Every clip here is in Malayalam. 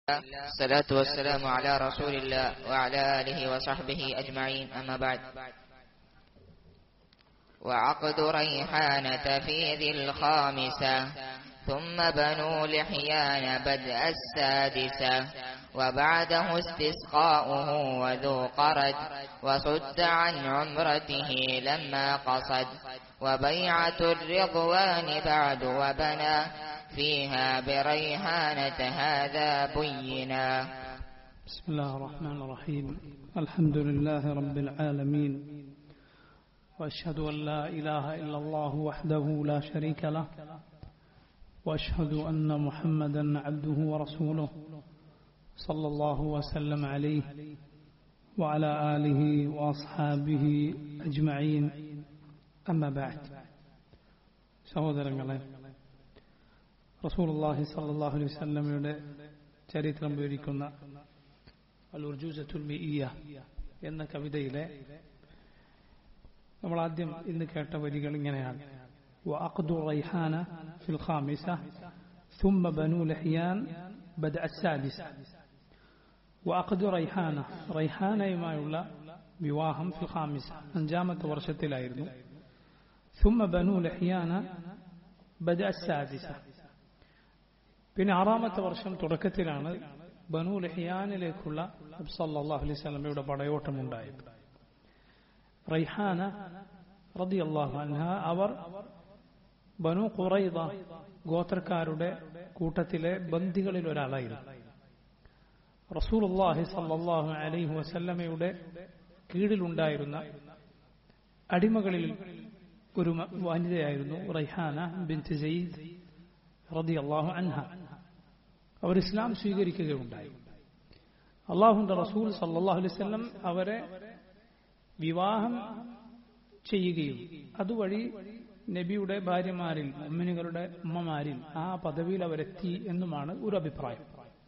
الصلاة والسلام على رسول الله وعلى آله وصحبه أجمعين أما بعد وعقد ريحانة في ذي الخامسة ثم بنو لحيان بدء السادسة وبعده استسقاؤه وذو قرد وصد عن عمرته لما قصد وبيعة الرضوان بعد وبنى فيها بريحانة هذا بينا بسم الله الرحمن الرحيم الحمد لله رب العالمين وأشهد أن لا إله إلا الله وحده لا شريك له وأشهد أن محمدا عبده ورسوله صلى الله وسلم عليه وعلى آله وأصحابه أجمعين أما بعد സഹോദരങ്ങളെ റസൂലുള്ളാഹി സല്ലല്ലാഹു അലൈഹി വസല്ലമയുടെ ചരിത്രം വിവരിക്കുന്ന അൽ ഉർജൂസത്തുൽ മിഇയ എന്ന കവിതയിലെ നമ്മൾ ആദ്യം ഇന്ന് കേട്ട വരികൾ ഇങ്ങനെയാണ് وأقد ريحانة في الخامسة ثم بنو لحيان بدأ السادسة وأقد ريحانة ريحانة يماയുള്ള വിവാഹം في الخامسة അഞ്ചാമത്തെ വർഷത്തിലായിരുന്നു ثم بنو لحيان بدأ السادسة പിന്നെ ആറാമത്തെ വർഷം തുടക്കത്തിലാണ് ബനു ലഹിയാനിലേക്കുള്ള സല്ലാഹു അലൈഹി സ്വലമയുടെ പടയോട്ടമുണ്ടായത് റൈഹാന റതി അള്ളാഹു അൻഹ അവർ ബനു ഖുറൈദ ഗോത്രക്കാരുടെ കൂട്ടത്തിലെ ബന്ദികളിൽ ഒരാളായിരുന്നു റസൂൽ അള്ളാഹി സല്ലാഹു അലൈഹി വസല്ലമയുടെ കീഴിലുണ്ടായിരുന്ന അടിമകളിൽ ഒരു വനിതയായിരുന്നു റൈഹാന ബിൻ സെയ്ദ് റതി അള്ളാഹു അൻഹ അവർ ഇസ്ലാം സ്വീകരിക്കുകയുണ്ടായി അള്ളാഹുന്റെ റസൂൽ സല്ലാഹു അലൈവല്ലം അവരെ വിവാഹം ചെയ്യുകയും അതുവഴി നബിയുടെ ഭാര്യമാരിൽ അമ്മിനുകളുടെ ഉമ്മമാരിൽ ആ പദവിയിൽ അവരെത്തി എന്നുമാണ് ഒരു അഭിപ്രായം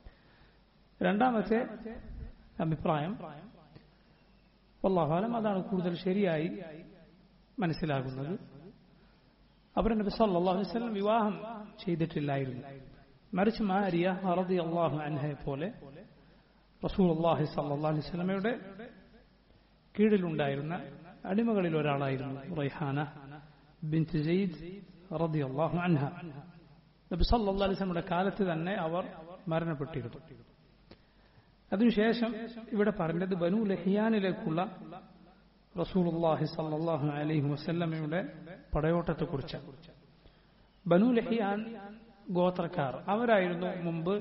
രണ്ടാമത്തെ അഭിപ്രായം അള്ളാഹുലം അതാണ് കൂടുതൽ ശരിയായി മനസ്സിലാകുന്നത് അവർ നബി സല്ലല്ലാഹു അലൈഹി വസല്ലം വിവാഹം ചെയ്തിട്ടില്ലായിരുന്നു മറിച്ച് മാരിയ റളി അള്ളാഹു അൻഹയെ പോലെ റസൂൽ അള്ളാഹി സല്ലല്ലാഹു അലൈഹി വസല്ലമയുടെ കീഴിലുണ്ടായിരുന്ന അടിമകളിൽ ഒരാളായിരുന്നു റൈഹാന ബിൻത് സെയ്ദ് റളി അള്ളാഹു അൻഹ നബി സല്ലല്ലാഹു അലൈഹി വസല്ലമയുടെ കാലത്ത് തന്നെ അവർ മരണപ്പെട്ടിരുന്നു അതിനുശേഷം ഇവിടെ പറഞ്ഞത് ബനു ലഹിയാനിലേക്കുള്ള റസൂലുള്ളാഹി സല്ലല്ലാഹു അലൈഹി വസല്ലമയുടെ പടയോട്ടത്തെക്കുറിച്ച് ബനു ലഹിയാൻ ഗോത്രക്കാർ അവരായിരുന്നു മുമ്പ്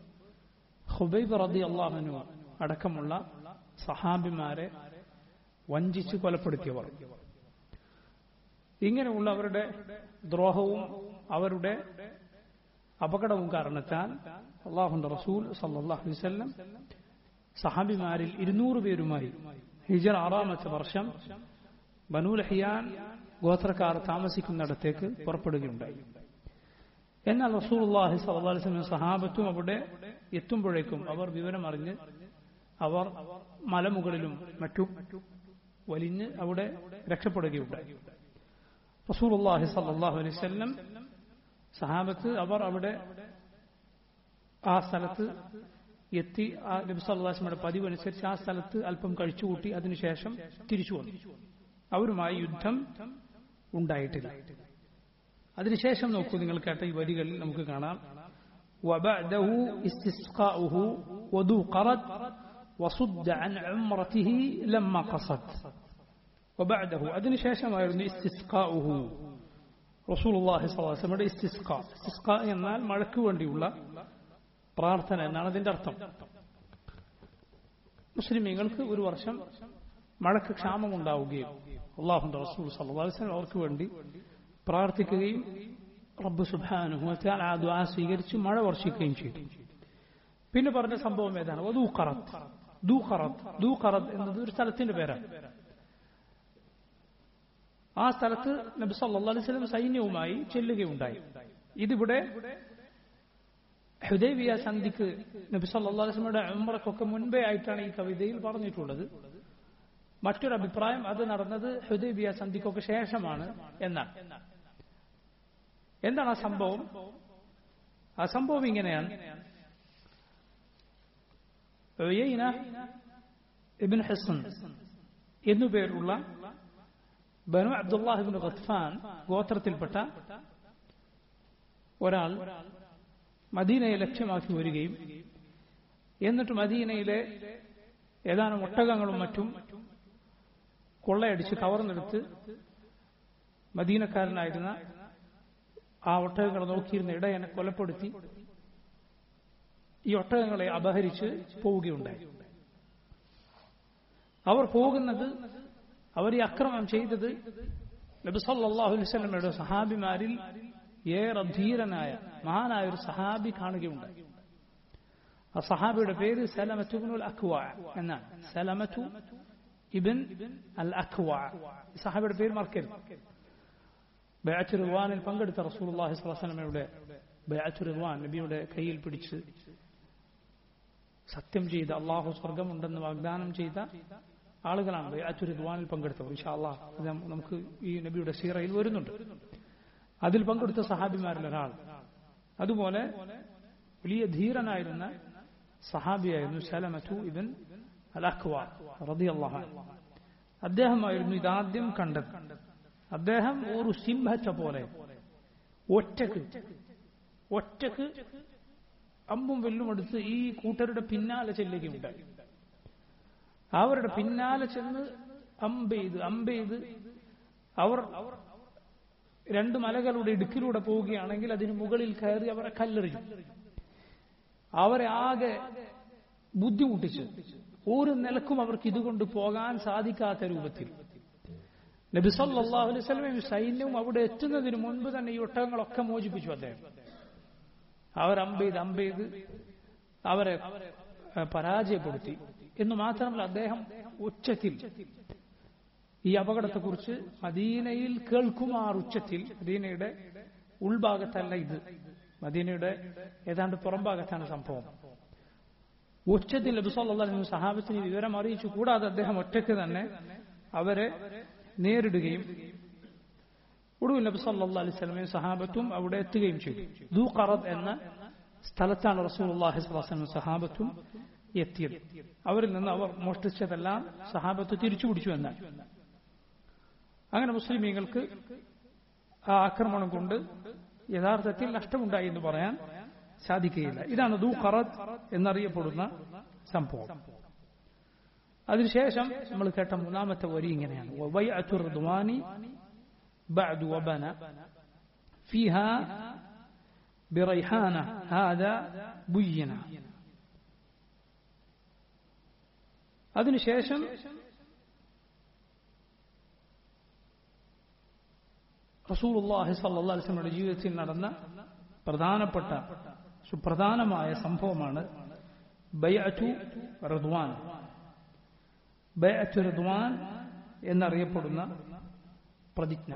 ഹുബൈബ് റതി അള്ളാഹുനു അടക്കമുള്ള സഹാബിമാരെ വഞ്ചിച്ച് കൊലപ്പെടുത്തിയവർ ഇങ്ങനെയുള്ള അവരുടെ ദ്രോഹവും അവരുടെ അപകടവും കാരണത്താൽ അള്ളാഹുന്റെ റസൂൽ സല്ലാഹു വസ്ല്ലം സഹാബിമാരിൽ ഇരുന്നൂറ് പേരുമായി ഹിജർ ആറാമത്തെ വർഷം ബനൂലഹിയാൻ ഗോത്രക്കാർ താമസിക്കുന്നിടത്തേക്ക് പുറപ്പെടുകയുണ്ടായി എന്നാൽ റസൂൽഹി സല്ലാസ്ലം സഹാബത്തും അവിടെ എത്തുമ്പോഴേക്കും അവർ വിവരമറിഞ്ഞ് അവർ മലമുകളിലും മറ്റും വലിഞ്ഞ് അവിടെ രക്ഷപ്പെടുകയുണ്ടായി റസൂൽഹി സല്ലാഹു അലൈവല്ലം സഹാബത്ത് അവർ അവിടെ ആ സ്ഥലത്ത് എത്തി ആ നബിസ്വല്ലാസ്മയുടെ പതിവ് അനുസരിച്ച് ആ സ്ഥലത്ത് അല്പം കഴിച്ചുകൂട്ടി അതിനുശേഷം തിരിച്ചു വന്നു അവരുമായി യുദ്ധം ഉണ്ടായിട്ടില്ല അതിനുശേഷം നോക്കൂ നിങ്ങൾ കേട്ട ഈ വരികളിൽ നമുക്ക് കാണാം وبعده استسقاؤه وذو قرد وصد عن عمرته لما قصد وبعده അതിന് ശേഷമായിരുന്നു استسقاؤه റസൂൽ അള്ളാഹി സ്വലാസ്മയുടെ ഇസ്തിസ്ക ഇസ്തിസ്ക എന്നാൽ മഴയ്ക്ക് വേണ്ടിയുള്ള പ്രാർത്ഥന എന്നാണ് അതിന്റെ അർത്ഥം മുസ്ലിമീങ്ങൾക്ക് ഒരു വർഷം മഴയ്ക്ക് ക്ഷാമം ഉണ്ടാവുകയും അള്ളാഹുന്റെ റസൂൽ സല്ലാസ്ലം അവർക്ക് വേണ്ടി പ്രാർത്ഥിക്കുകയും റബ്ബ് സുബാനുഹത്താൽ ആ ദ്വാ സ്വീകരിച്ച് മഴ വർഷിക്കുകയും ചെയ്തു പിന്നെ പറഞ്ഞ സംഭവം ഏതാണ് ദൂഖറത്ത് ദൂഖറത്ത് ദൂഖറത്ത് എന്നത് ഒരു സ്ഥലത്തിന്റെ പേരാണ് ആ സ്ഥലത്ത് നബി സല്ലാ അലൈവലം സൈന്യവുമായി ചെല്ലുകയുണ്ടായി ഇതിവിടെ ഹുദൈബിയ സന്ധിക്ക് നബി സല്ലാസ്ലമയുടെ ഉമ്രക്കൊക്കെ മുൻപേ ആയിട്ടാണ് ഈ കവിതയിൽ പറഞ്ഞിട്ടുള്ളത് മറ്റൊരു അഭിപ്രായം അത് നടന്നത് ഹുദൈബിയ സന്ധിക്കൊക്കെ ശേഷമാണ് എന്നാണ് എന്താണ് ആ സംഭവം ആ സംഭവം ഇങ്ങനെയാണ് ഉയൈന ഇബിൻ ഹസൻ എന്നുപേരുള്ള ബനു അബ്ദുല്ലാഹിബിൻ ഖത്ഫാൻ ഗോത്രത്തിൽപ്പെട്ട ഒരാൾ മദീനയെ ലക്ഷ്യമാക്കി വരികയും എന്നിട്ട് മദീനയിലെ ഏതാനും ഒട്ടകങ്ങളും മറ്റും കൊള്ളയടിച്ച് കവർന്നെടുത്ത് മദീനക്കാരനായിരുന്ന ആ ഒട്ടകങ്ങൾ നോക്കിയിരുന്ന ഇടയനെ കൊലപ്പെടുത്തി ഈ ഒട്ടകങ്ങളെ അപഹരിച്ച് പോവുകയുണ്ടായി അവർ പോകുന്നത് അവർ ഈ അക്രമം ചെയ്തത് നബിസല്ലാഹു അലൈവല്ലമയുടെ സഹാബിമാരിൽ ഏറെ ധീരനായ മഹാനായ ഒരു സഹാബി കാണുകയുണ്ടായി ആ സഹാബിയുടെ പേര് സലമത്തുബിനുൽ അഖ്വ എന്നാണ് സലമത്തു ഇബിൻ അൽ അഖ്വ സഹാബിയുടെ പേര് മറക്കരുത് ബയാച്ചു റിവാനിൽ പങ്കെടുത്ത റസൂലുള്ളാഹി സ്വലമയുടെ ബയാച്ചു റിവാൻ നബിയുടെ കയ്യിൽ പിടിച്ച് സത്യം ചെയ്ത അള്ളാഹു സ്വർഗമുണ്ടെന്ന് വാഗ്ദാനം ചെയ്ത ആളുകളാണ് ബയാച്ചു റിദ്വാനിൽ പങ്കെടുത്തവർ ഇൻഷാ അള്ളാഹ് അത് നമുക്ക് ഈ നബിയുടെ സീറയിൽ വരുന്നുണ്ട് അതിൽ പങ്കെടുത്ത സഹാബിമാരിൽ ഒരാൾ അതുപോലെ വലിയ ധീരനായിരുന്ന സഹാബിയായിരുന്നു സലമറ്റു ഇബൻ അലഖ്വ റളിയല്ലാഹു അൻഹു അദ്ദേഹമായിരുന്നു ഇതാദ്യം കണ്ടത് അദ്ദേഹം ഒരു സിംഹത്തെ പോലെ ഒറ്റക്ക് ഒറ്റക്ക് അമ്പും വെല്ലും എടുത്ത് ഈ കൂട്ടരുടെ പിന്നാലെ ചെല്ലുകയുണ്ടായി അവരുടെ പിന്നാലെ ചെന്ന് അമ്പെയ്ത് അമ്പെയ്ത് അവർ രണ്ട് മലകളുടെ ഇടുക്കിലൂടെ പോവുകയാണെങ്കിൽ അതിന് മുകളിൽ കയറി അവരെ കല്ലെറിഞ്ഞു അവരെ ആകെ ബുദ്ധിമുട്ടിച്ചു ഒരു നിലക്കും അവർക്ക് ഇതുകൊണ്ട് പോകാൻ സാധിക്കാത്ത രൂപത്തിൽ നബി സല്ലല്ലാഹു അലൈഹി വസല്ലമയും സൈന്യവും അവിടെ എത്തുന്നതിന് മുൻപ് തന്നെ ഈ ഒട്ടകങ്ങളൊക്കെ മോചിപ്പിച്ചു അദ്ദേഹം അവർ അമ്പെയ്ത് അമ്പെയ്ത് അവരെ പരാജയപ്പെടുത്തി എന്ന് മാത്രമല്ല അദ്ദേഹം ഉച്ചത്തിൽ ഈ അപകടത്തെക്കുറിച്ച് മദീനയിൽ കേൾക്കുമാർ ഉച്ചത്തിൽ മദീനയുടെ ഉൾഭാഗത്തല്ല ഇത് മദീനയുടെ ഏതാണ്ട് പുറംഭാഗത്താണ് സംഭവം ഉച്ചത്തിൽ നബി സല്ലല്ലാഹു അലൈഹി സഹാബത്തിന് വിവരം അറിയിച്ചു കൂടാതെ അദ്ദേഹം ഒറ്റയ്ക്ക് തന്നെ അവരെ നേരിടുകയും ഒടുവിൽ നബി സല്ലല്ലാഹു അലൈഹി വസല്ലമയും സഹാബത്തും അവിടെ എത്തുകയും ചെയ്തു ദൂഖറദ് എന്ന സ്ഥലത്താണ് റസൂലുള്ളാഹി സ്വല്ലല്ലാഹു അലൈഹി വസല്ലം സഹാബത്തും എത്തിയത് അവരിൽ നിന്ന് അവർ മോഷ്ടിച്ചതെല്ലാം സഹാബത്ത് തിരിച്ചു പിടിച്ചു എന്നാണ് അങ്ങനെ മുസ്ലിമീങ്ങൾക്ക് ആ ആക്രമണം കൊണ്ട് യഥാർത്ഥത്തിൽ നഷ്ടമുണ്ടായി എന്ന് പറയാൻ സാധിക്കുകയില്ല ഇതാണ് ദൂഖറദ് എന്നറിയപ്പെടുന്ന സംഭവം അതിനുശേഷം നമ്മൾ കേട്ട മൂന്നാമത്തെ വരി ഇങ്ങനെയാണ് وبيعة الرضوان بعد وبنى فيها بريحانة هذا بينا അതിനുശേഷം റസൂലുള്ളാഹി സ്വല്ലല്ലാഹു അലൈഹി വസല്ലമയുടെ ജീവിതത്തിൽ നടന്ന പ്രധാനപ്പെട്ട സുപ്രധാനമായ സംഭവമാണ് ബൈഅത്തു റിദ്വാൻ ബൈഅത്തു റിദ്വാൻ എന്നറിയപ്പെടുന്ന പ്രതിജ്ഞ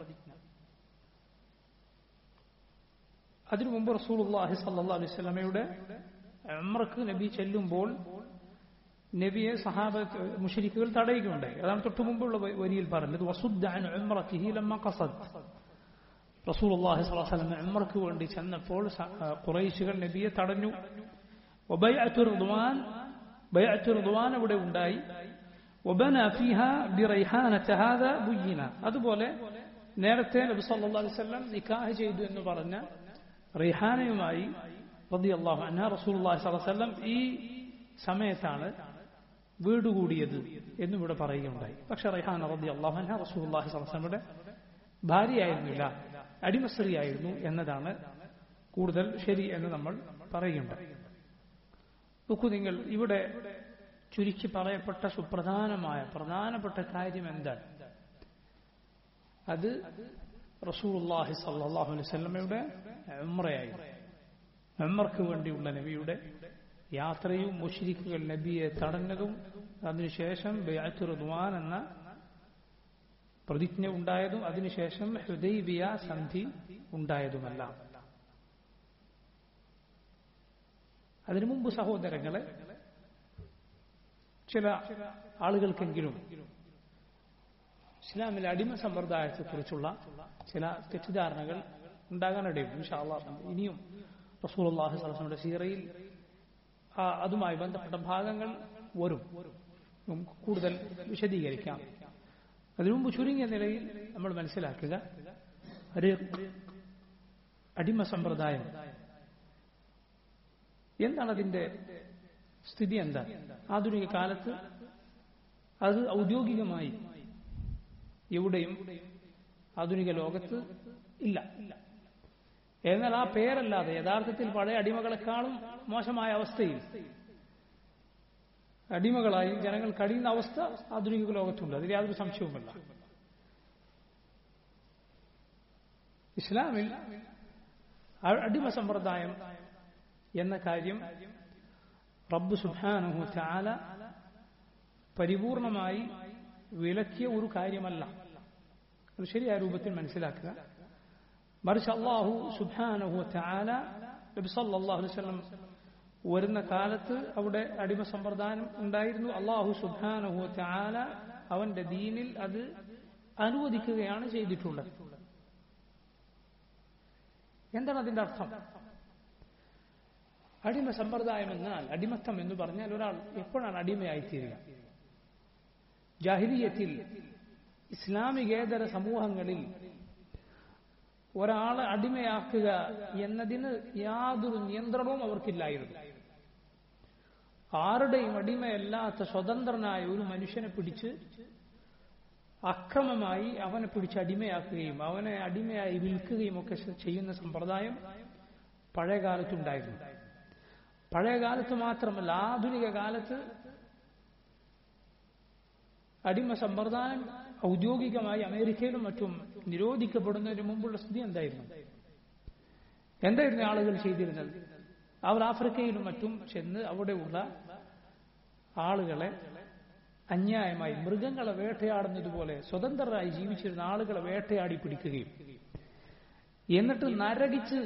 അതിനു മുമ്പ് റസൂലുള്ളാഹി സ്വല്ലല്ലാഹു അലൈഹി വസല്ലമയുടെ ഉംറക്ക് നബി ചെല്ലുമ്പോൾ നബിയെ സഹാബത്ത് മുഷരിക്കുകൾ തടയുകയുണ്ടായി അതാണ് തൊട്ടു മുമ്പുള്ള വരിയിൽ പറഞ്ഞത് വസുദ്ദ അൻ ഉംറത്തിഹി ലമ്മ ഖസദ് റസൂലുള്ളാഹി സ്വല്ലല്ലാഹു അലൈഹി വസല്ലം ഉംറക്ക് വേണ്ടി ചെന്നപ്പോൾ ഖുറൈശികൾ നബിയെ തടഞ്ഞു വബൈഅത്തു റിദ്വാൻ ബൈഅത്തു റിദ്വാൻ അവിടെ ഉണ്ടായി وبنى فيها بريحانة هذا بينا അതുപോലെ നേരത്തെ നബി സല്ലല്ലാഹു അലൈഹി വസല്ലം നിക്കാഹ് ചെയ്തു എന്ന് പറഞ്ഞ റിഹാനയുമായി റളിയല്ലാഹു അൻഹ റസൂലുള്ളാഹി സ്വല്ലല്ലാഹു അലൈഹി വസല്ലം ഈ സമയത്താണ് വീട് കൂടിയത് എന്നും ഇവിടെ പറയുകയുണ്ടായി പക്ഷെ റൈഹാൻ റളിയല്ലാഹു അൻഹ റസൂലുള്ളാഹി സ്വല്ലല്ലാഹു അലൈഹി വസല്ലമയുടെ ഭാര്യയായിരുന്നില്ല അടിമസ്ത്രീയായിരുന്നു എന്നതാണ് കൂടുതൽ ശരി എന്ന് നമ്മൾ പറയുകയുണ്ടായി നോക്കൂ നിങ്ങൾ ഇവിടെ ചുരുക്കി പറയപ്പെട്ട സുപ്രധാനമായ പ്രധാനപ്പെട്ട കാര്യം എന്താണ് അത് റസൂലുള്ളാഹി സല്ലല്ലാഹു അലൈഹി വസല്ലമയുടെ ഉംറയായിരുന്നു ഉംറക്ക് വേണ്ടിയുള്ള നബിയുടെ യാത്രയും മുഷ്രിക്കുകൾ നബിയെ തടഞ്ഞതും അതിനുശേഷം ബിഅത്തു റിദ്വാൻ എന്ന പ്രതിജ്ഞ ഉണ്ടായതും അതിനുശേഷം ഹുദൈബിയ സന്ധി ഉണ്ടായതുമല്ല അതിനു മുമ്പ് സഹോദരങ്ങളെ ചില ആളുകൾക്കെങ്കിലും ഇസ്ലാമിലെ അടിമ സമ്പ്രദായത്തെക്കുറിച്ചുള്ള ചില തെറ്റിദ്ധാരണകൾ ഉണ്ടാകാനിടയും ഇൻഷാ അള്ളാഹ് ഇനിയും റസൂലുള്ളാഹി സ്വല്ലല്ലാഹു അലൈഹി സീറയിൽ ആ അതുമായി ബന്ധപ്പെട്ട ഭാഗങ്ങൾ വരും നമുക്ക് കൂടുതൽ വിശദീകരിക്കാം അതിനു മുമ്പ് ചുരുങ്ങിയ നിലയിൽ നമ്മൾ മനസ്സിലാക്കുക ഒരു അടിമ സമ്പ്രദായം എന്താണ് അതിന്റെ സ്ഥിതി എന്താ ആധുനിക കാലത്ത് അത് ഔദ്യോഗികമായി എവിടെയും ആധുനിക ലോകത്ത് ഇല്ല എന്നാൽ ആ പേരല്ലാതെ യഥാർത്ഥത്തിൽ പഴയ അടിമകളെക്കാളും മോശമായ അവസ്ഥയിൽ അടിമകളായി ജനങ്ങൾ കഴിയുന്ന അവസ്ഥ ആധുനിക ലോകത്തുണ്ട് അതിൽ യാതൊരു സംശയവുമില്ല ഇസ്ലാമിൽ അടിമ സമ്പ്രദായം എന്ന കാര്യം റബ്ബ് സുബാനുഹു ചാല പരിപൂർണമായി വിലക്കിയ ഒരു കാര്യമല്ല അത് ശരിയായ രൂപത്തിൽ മനസ്സിലാക്കുക മറിച്ച് അള്ളാഹു സുബാനുഹു ചാല നബി സല്ലല്ലാഹു അലൈഹി വസല്ലം വരുന്ന കാലത്ത് അവിടെ അടിമ സമ്പ്രദായം ഉണ്ടായിരുന്നു അള്ളാഹു സുബാനുഹു ചാല അവന്റെ ദീനിൽ അത് അനുവദിക്കുകയാണ് ചെയ്തിട്ടുള്ളത് എന്താണ് അതിന്റെ അർത്ഥം അടിമ സമ്പ്രദായം എന്നാൽ അടിമത്തം എന്ന് പറഞ്ഞാൽ ഒരാൾ എപ്പോഴാണ് അടിമയായിത്തീരുക ജാഹിരിയത്തിൽ ഇസ്ലാമികേതര സമൂഹങ്ങളിൽ ഒരാളെ അടിമയാക്കുക എന്നതിന് യാതൊരു നിയന്ത്രണവും അവർക്കില്ലായിരുന്നു ആരുടെയും അടിമയല്ലാത്ത സ്വതന്ത്രനായ ഒരു മനുഷ്യനെ പിടിച്ച് അക്രമമായി അവനെ പിടിച്ച് അടിമയാക്കുകയും അവനെ അടിമയായി വിൽക്കുകയും ഒക്കെ ചെയ്യുന്ന സമ്പ്രദായം പഴയ കാലത്തുണ്ടായിരുന്നു പഴയ കാലത്ത് മാത്രമല്ല ആധുനിക കാലത്ത് അടിമ സമ്പ്രദായം ഔദ്യോഗികമായി അമേരിക്കയിലും മറ്റും നിരോധിക്കപ്പെടുന്നതിന് മുമ്പുള്ള സ്ഥിതി എന്തായിരുന്നു എന്തായിരുന്നു ആളുകൾ ചെയ്തിരുന്നത് അവർ ആഫ്രിക്കയിലും മറ്റും ചെന്ന് അവിടെയുള്ള ആളുകളെ അന്യായമായി മൃഗങ്ങളെ വേട്ടയാടുന്നത് പോലെ സ്വതന്ത്രരായി ജീവിച്ചിരുന്ന ആളുകളെ വേട്ടയാടി പിടിക്കുകയും എന്നിട്ട് നരകിച്ച്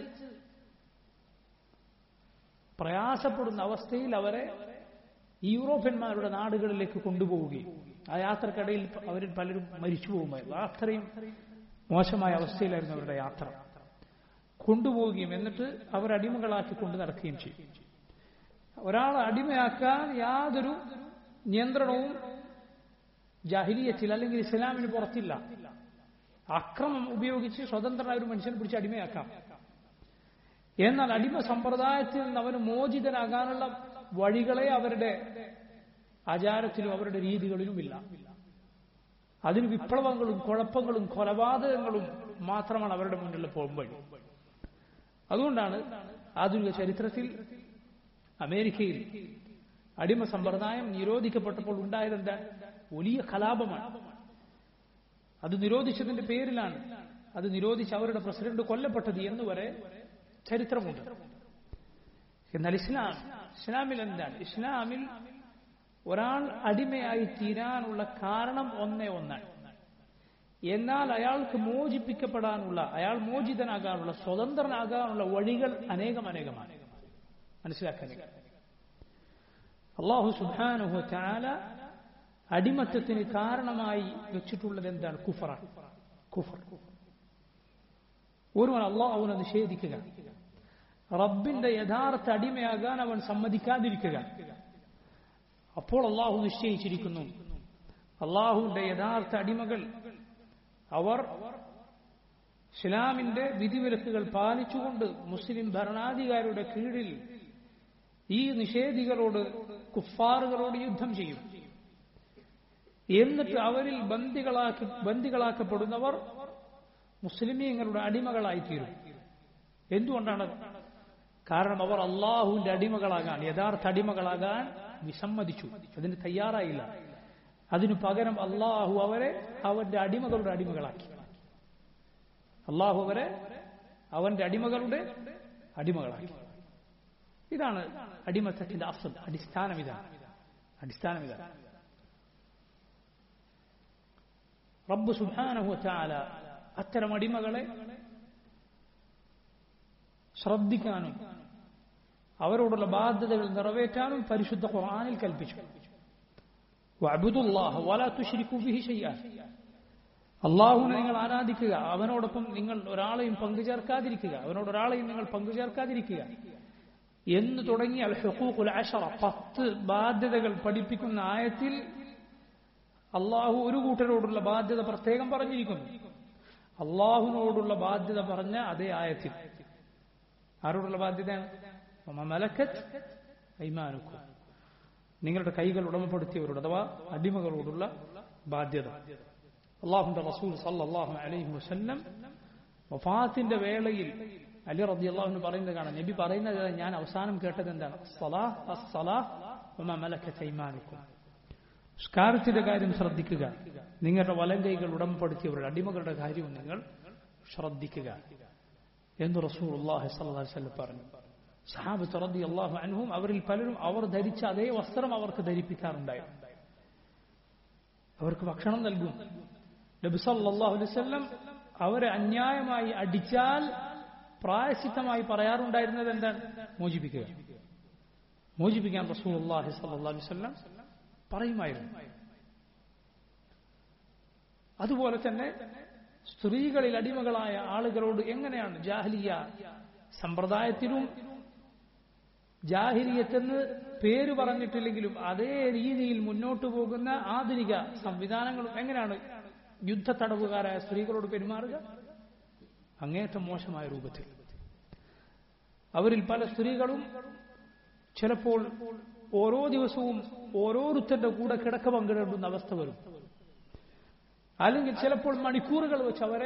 പ്രയാസപ്പെടുന്ന അവസ്ഥയിൽ അവരെ യൂറോപ്യന്മാരുടെ നാടുകളിലേക്ക് കൊണ്ടുപോവുകയും ആ യാത്രക്കിടയിൽ അവരിൽ പലരും മരിച്ചു പോകുമായിരുന്നു അത്രയും മോശമായ അവസ്ഥയിലായിരുന്നു അവരുടെ യാത്ര കൊണ്ടുപോവുകയും എന്നിട്ട് അവർ അടിമകളാക്കി കൊണ്ടു നടക്കുകയും ചെയ്യും ഒരാളെ അടിമയാക്കാൻ യാതൊരു നിയന്ത്രണവും ജാഹിലിയത്തിൽ അല്ലെങ്കിൽ ഇസ്ലാമിന് പുറത്തില്ല അക്രമം ഉപയോഗിച്ച് സ്വതന്ത്രനായ ഒരു മനുഷ്യനെ പിടിച്ച് അടിമയാക്കാം എന്നാൽ അടിമ സമ്പ്രദായത്തിൽ നിന്ന് അവന് മോചിതനാകാനുള്ള വഴികളെ അവരുടെ ആചാരത്തിലും അവരുടെ രീതികളിലുമില്ല അതിന് വിപ്ലവങ്ങളും കുഴപ്പങ്ങളും കൊലപാതകങ്ങളും മാത്രമാണ് അവരുടെ മുന്നിൽ പോകുമ്പോൾ അതുകൊണ്ടാണ് ആധുനിക ചരിത്രത്തിൽ അമേരിക്കയിൽ അടിമ സമ്പ്രദായം നിരോധിക്കപ്പെട്ടപ്പോൾ ഉണ്ടായിരുന്ന വലിയ കലാപമാണ് അത് നിരോധിച്ചതിന്റെ പേരിലാണ് അത് നിരോധിച്ച് അവരുടെ പ്രസിഡന്റ് കൊല്ലപ്പെട്ടത് എന്ന് വരെ ചരിത്രമുണ്ട് എന്നാൽ ഇസ്ലാം ഇസ്ലാമിൽ എന്താണ് ഇസ്ലാമിൽ ഒരാൾ അടിമയായി തീരാനുള്ള കാരണം ഒന്നേ ഒന്നാണ് എന്നാൽ അയാൾക്ക് മോചിപ്പിക്കപ്പെടാനുള്ള അയാൾ മോചിതനാകാനുള്ള സ്വതന്ത്രനാകാനുള്ള വഴികൾ അനേകം അനേകമാണ് മനസ്സിലാക്കാൻ അള്ളാഹു സുബാനുഹു ചാല അടിമത്തത്തിന് കാരണമായി വെച്ചിട്ടുള്ളത് എന്താണ് കുഫറാണ് കുഫർ ഒരുവൻ അള്ളാഹുവിനെ നിഷേധിക്കുക റബ്ബിന്റെ യഥാർത്ഥ അടിമയാകാൻ അവൻ സമ്മതിക്കാതിരിക്കുക അപ്പോൾ അള്ളാഹു നിശ്ചയിച്ചിരിക്കുന്നു അള്ളാഹുവിന്റെ യഥാർത്ഥ അടിമകൾ അവർ ഇസ്ലാമിന്റെ വിധിവിലക്കുകൾ പാലിച്ചുകൊണ്ട് മുസ്ലിം ഭരണാധികാരിയുടെ കീഴിൽ ഈ നിഷേധികളോട് കുഫാറുകളോട് യുദ്ധം ചെയ്യും എന്നിട്ട് അവരിൽ ബന്ദികളാക്കി ബന്ദികളാക്കപ്പെടുന്നവർ മുസ്ലിമീങ്ങളുടെ അടിമകളായിത്തീരും എന്തുകൊണ്ടാണ് കാരണം അവർ അള്ളാഹുവിന്റെ അടിമകളാകാൻ യഥാർത്ഥ അടിമകളാകാൻ വിസമ്മതിച്ചു അതിന് തയ്യാറായില്ല അതിനു പകരം അള്ളാഹു അവരെ അവന്റെ അടിമകളുടെ അടിമകളാക്കി അള്ളാഹു അവരെ അവന്റെ അടിമകളുടെ അടിമകളാക്കി ഇതാണ് അടിമത്തത്തിന്റെ അഫൽ അടിസ്ഥാനം ഇതാണ് അടിസ്ഥാനം ഇതാണ് റബ്ബ് സുബാനഹു ചാല അത്തരം അടിമകളെ ശ്രദ്ധിക്കാനും അവരോടുള്ള ബാധ്യതകൾ നിറവേറ്റാനും പരിശുദ്ധ ഖുർആനിൽ കൽപ്പിച്ചു അള്ളാഹുവിനെ നിങ്ങൾ ആരാധിക്കുക അവനോടൊപ്പം നിങ്ങൾ ഒരാളെയും പങ്കു ചേർക്കാതിരിക്കുക അവനോട് ഒരാളെയും നിങ്ങൾ പങ്കു ചേർക്കാതിരിക്കുക എന്ന് തുടങ്ങി അൽ ഹുഖൂഖുൽ അഷറ പത്ത് ബാധ്യതകൾ പഠിപ്പിക്കുന്ന ആയത്തിൽ അള്ളാഹു ഒരു കൂട്ടരോടുള്ള ബാധ്യത പ്രത്യേകം പറഞ്ഞിരിക്കുന്നു അള്ളാഹുവിനോടുള്ള ബാധ്യത പറഞ്ഞ അതേ ആയത്തിൽ ആരോടുള്ള ബാധ്യതയാണ് മലക്കത്ത് ഐമാനുക്കും നിങ്ങളുടെ കൈകൾ ഉടമപ്പെടുത്തിയവരോട് അഥവാ അടിമകളോടുള്ള ബാധ്യത അള്ളാഹുന്റെ റസൂൽ സല്ലാഹു അലൈഹി വസല്ലം വഫാത്തിന്റെ വേളയിൽ അലി റബി അള്ളാഹുന് പറയുന്നത് കാണാം നബി പറയുന്നത് ഞാൻ അവസാനം കേട്ടത് എന്താണ് സലാഹ് അസ്സലാഹ് മലക്കത്ത് ഐമാനുക്കും സ്കാരത്തിന്റെ കാര്യം ശ്രദ്ധിക്കുക നിങ്ങളുടെ വലം കൈകൾ ഉടമപ്പെടുത്തിയവരുടെ അടിമകളുടെ കാര്യവും നിങ്ങൾ ശ്രദ്ധിക്കുക എന്ന് റസൂൽ അള്ളാഹി സ്വല്ലം പറഞ്ഞു സഹാബത്ത് റബി അള്ളാഹു അനുവും അവരിൽ പലരും അവർ ധരിച്ച അതേ വസ്ത്രം അവർക്ക് ധരിപ്പിക്കാറുണ്ടായിരുന്നു അവർക്ക് ഭക്ഷണം നൽകും നബിസല്ലാഹു അലൈവല്ലം അവരെ അന്യായമായി അടിച്ചാൽ പ്രായശിത്തമായി പറയാറുണ്ടായിരുന്നത് എന്താണ് മോചിപ്പിക്കുക മോചിപ്പിക്കാൻ റസൂൽ അള്ളാഹി സല്ലാ അലൈവല്ലം പറയുമായിരുന്നു അതുപോലെ തന്നെ സ്ത്രീകളിൽ അടിമകളായ ആളുകളോട് എങ്ങനെയാണ് ജാഹലിയ സമ്പ്രദായത്തിലും ജാഹിലിയത്തെന്ന് പേര് പറഞ്ഞിട്ടില്ലെങ്കിലും അതേ രീതിയിൽ മുന്നോട്ടു പോകുന്ന ആധുനിക സംവിധാനങ്ങളും എങ്ങനെയാണ് യുദ്ധ തടവുകാരായ സ്ത്രീകളോട് പെരുമാറുക അങ്ങേറ്റം മോശമായ രൂപത്തിൽ അവരിൽ പല സ്ത്രീകളും ചിലപ്പോൾ ഓരോ ദിവസവും ഓരോരുത്തരുടെ കൂടെ കിടക്ക പങ്കിടേണ്ടുന്ന അവസ്ഥ വരും അല്ലെങ്കിൽ ചിലപ്പോൾ മണിക്കൂറുകൾ വെച്ച് അവരെ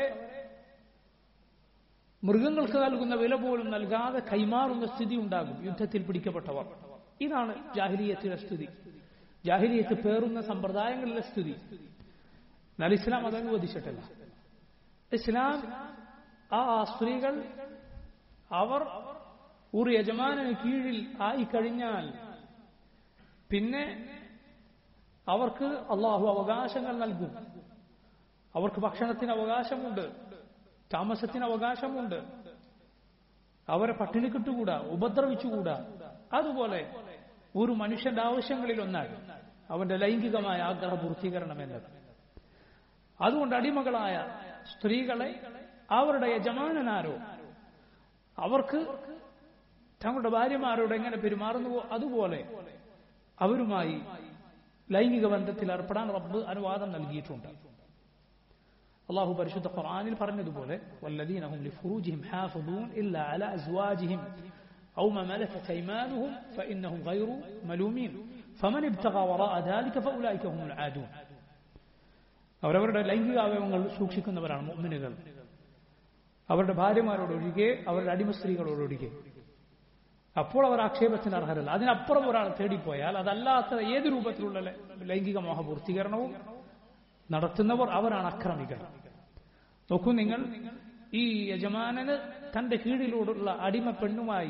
മൃഗങ്ങൾക്ക് നൽകുന്ന വില പോലും നൽകാതെ കൈമാറുന്ന സ്ഥിതി ഉണ്ടാകും യുദ്ധത്തിൽ പിടിക്കപ്പെട്ടവർ ഇതാണ് ജാഹിലിയത്തിലെ സ്ഥിതി ജാഹിലിയത്ത് പേറുന്ന സമ്പ്രദായങ്ങളിലെ സ്ഥിതി എന്നാൽ ഇസ്ലാം അത് അനുവദിച്ചിട്ടില്ല ഇസ്ലാം ആ സ്ത്രീകൾ അവർ ഒരു യജമാനന് കീഴിൽ ആയി കഴിഞ്ഞാൽ പിന്നെ അവർക്ക് അള്ളാഹു അവകാശങ്ങൾ നൽകും അവർക്ക് ഭക്ഷണത്തിന് അവകാശമുണ്ട് താമസത്തിന് അവകാശമുണ്ട് അവരെ പട്ടിണി കിട്ടുകൂടാ ഉപദ്രവിച്ചുകൂടാ അതുപോലെ ഒരു മനുഷ്യന്റെ ആവശ്യങ്ങളിൽ ഒന്നാണ് അവന്റെ ലൈംഗികമായ ആഗ്രഹ പൂർത്തീകരണം എന്നത് അതുകൊണ്ട് അടിമകളായ സ്ത്രീകളെ അവരുടെ യജമാനനാരോ അവർക്ക് തങ്ങളുടെ ഭാര്യമാരോട് എങ്ങനെ പെരുമാറുന്നുവോ അതുപോലെ അവരുമായി ലൈംഗിക ബന്ധത്തിൽ ഏർപ്പെടാൻ റബ്ബ് അനുവാദം നൽകിയിട്ടുണ്ട് അള്ളാഹു പരിശുദ്ധ ഖുർആനിൽ പറഞ്ഞതുപോലെ والذين هم لفروجهم حافظون إلا على أزواجهم أو ما ملكت أيمانهم فإنهم غير ملومين فمن ابتغى وراء ذلك فأولئك هم العادون അവരവരുടെ ലൈംഗിക അവയവങ്ങൾ സൂക്ഷിക്കുന്നവരാണ് മുഅ്മിനുകൾ അവരുടെ ഭാര്യമാരോടൊഴികെ അവരുടെ അടിമ സ്ത്രീകളോടൊഴികെ അപ്പോൾ അവർ ആക്ഷേപത്തിന് അർഹരല്ല അതിനപ്പുറം ഒരാൾ തേടിപ്പോയാൽ അതല്ലാത്ത ഏത് രൂപത്തിലുള്ള ലൈംഗിക മോഹപൂർത്തീകരണവും നടത്തുന്നവർ അവരാണ് അക്രമികൾ നോക്കൂ നിങ്ങൾ ഈ യജമാനന് തന്റെ കീഴിലൂടെയുള്ള അടിമ പെണ്ണുമായി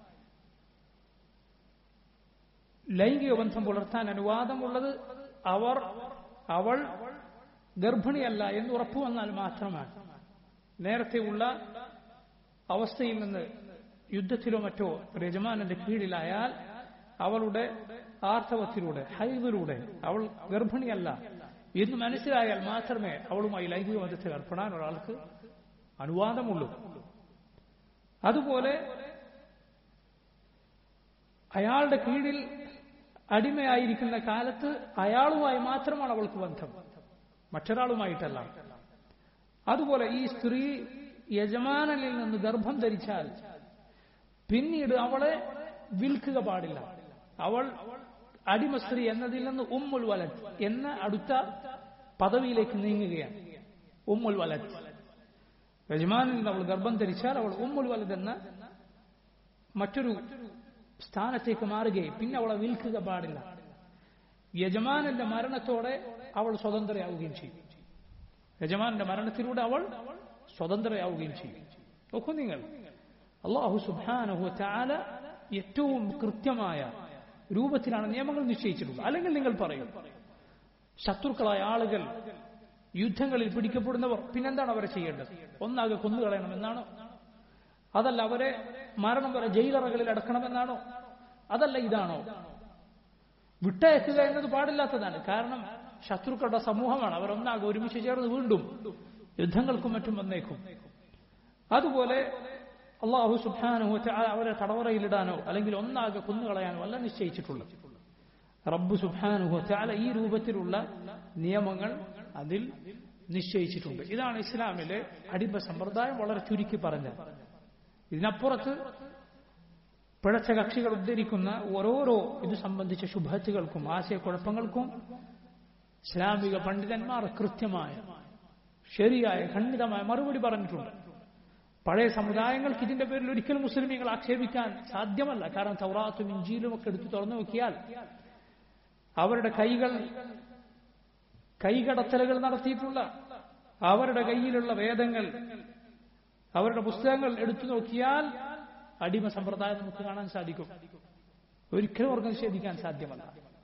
ലൈംഗിക ബന്ധം പുലർത്താൻ അനുവാദമുള്ളത് അവർ അവൾ ഗർഭിണിയല്ല എന്ന് ഉറപ്പു വന്നാൽ മാത്രമാണ് നേരത്തെയുള്ള അവസ്ഥയിൽ നിന്ന് യുദ്ധത്തിലോ മറ്റോ യജമാനന്റെ കീഴിലായാൽ അവളുടെ ആർത്തവത്തിലൂടെ ഹൈവിലൂടെ അവൾ ഗർഭിണിയല്ല എന്ന് മനസ്സിലായാൽ മാത്രമേ അവളുമായി ലൈംഗിക ബന്ധത്തിൽ ഏർപ്പെടാൻ ഒരാൾക്ക് അനുവാദമുള്ളൂ അതുപോലെ അയാളുടെ കീഴിൽ അടിമയായിരിക്കുന്ന കാലത്ത് അയാളുമായി മാത്രമാണ് അവൾക്ക് ബന്ധം മറ്റൊരാളുമായിട്ടല്ല അതുപോലെ ഈ സ്ത്രീ യജമാനനിൽ നിന്ന് ഗർഭം ധരിച്ചാൽ പിന്നീട് അവളെ വിൽക്കുക പാടില്ല അവൾ അടിമ സ്ത്രീ എന്നതിൽ നിന്ന് ഉമ്മുൽ വലത് എന്ന അടുത്ത പദവിയിലേക്ക് നീങ്ങുകയാണ് ഉമ്മുൽ വലത് യജമാനിൽ നിന്ന് അവൾ ഗർഭം ധരിച്ചാൽ അവൾ ഉമ്മുൽ വലത് എന്ന മറ്റൊരു സ്ഥാനത്തേക്ക് മാറുകയും പിന്നെ അവളെ വിൽക്കുക പാടില്ല യജമാനന്റെ മരണത്തോടെ അവൾ സ്വതന്ത്രയാവുകയും ചെയ്യും യജമാനന്റെ മരണത്തിലൂടെ അവൾ സ്വതന്ത്രയാവുകയും ചെയ്യും നോക്കൂ നിങ്ങൾ അള്ളാഹു സുബാനഹു ചാല ഏറ്റവും കൃത്യമായ രൂപത്തിലാണ് നിയമങ്ങൾ നിശ്ചയിച്ചിട്ടുള്ളത് അല്ലെങ്കിൽ നിങ്ങൾ പറയും ശത്രുക്കളായ ആളുകൾ യുദ്ധങ്ങളിൽ പിടിക്കപ്പെടുന്നവർ പിന്നെന്താണ് അവരെ ചെയ്യേണ്ടത് ഒന്നാകെ കൊന്നുകളയണമെന്നാണോ അതല്ല അവരെ മരണം വരെ ജയിലറകളിൽ അടക്കണമെന്നാണോ അതല്ല ഇതാണോ വിട്ടയക്കുക എന്നത് പാടില്ലാത്തതാണ് കാരണം ശത്രുക്കളുടെ സമൂഹമാണ് അവരൊന്നാകെ ഒരുമിച്ച് ചേർന്ന് വീണ്ടും യുദ്ധങ്ങൾക്കും മറ്റും വന്നേക്കും അതുപോലെ അള്ളാഹു സുബ്ഹാനഹു വതആല അവരെ തടവറയിലിടാനോ അല്ലെങ്കിൽ ഒന്നാകെ കൊന്നുകളയാനോ അല്ല നിശ്ചയിച്ചിട്ടുള്ളത് റബ്ബ് സുബ്ഹാനഹു വതആല ഈ രൂപത്തിലുള്ള നിയമങ്ങൾ അതിൽ നിശ്ചയിച്ചിട്ടുണ്ട് ഇതാണ് ഇസ്ലാമിലെ അടിമ സമ്പ്രദായം വളരെ ചുരുക്കി പറഞ്ഞത് ഇതിനപ്പുറത്ത് പിഴച്ച കക്ഷികൾ ഉദ്ധരിക്കുന്ന ഓരോരോ ഇത് സംബന്ധിച്ച ശുഭത്തുകൾക്കും ആശയക്കുഴപ്പങ്ങൾക്കും ഇസ്ലാമിക പണ്ഡിതന്മാർ കൃത്യമായ ശരിയായ ഖണ്ഡിതമായ മറുപടി പറഞ്ഞിട്ടുണ്ട് പഴയ സമുദായങ്ങൾക്ക് ഇതിന്റെ പേരിൽ ഒരിക്കലും മുസ്ലിമീങ്ങൾ ആക്ഷേപിക്കാൻ സാധ്യമല്ല കാരണം തൗറാത്തും ഇഞ്ചിയിലും ഒക്കെ എടുത്ത് തുറന്നു നോക്കിയാൽ അവരുടെ കൈകൾ കൈകടത്തലുകൾ നടത്തിയിട്ടുള്ള അവരുടെ കയ്യിലുള്ള വേദങ്ങൾ അവരുടെ പുസ്തകങ്ങൾ എടുത്തു നോക്കിയാൽ അടിമ സമ്പ്രദായം നമുക്ക് കാണാൻ സാധിക്കും ഒരിക്കലും അവർക്ക് നിഷേധിക്കാൻ സാധ്യമല്ല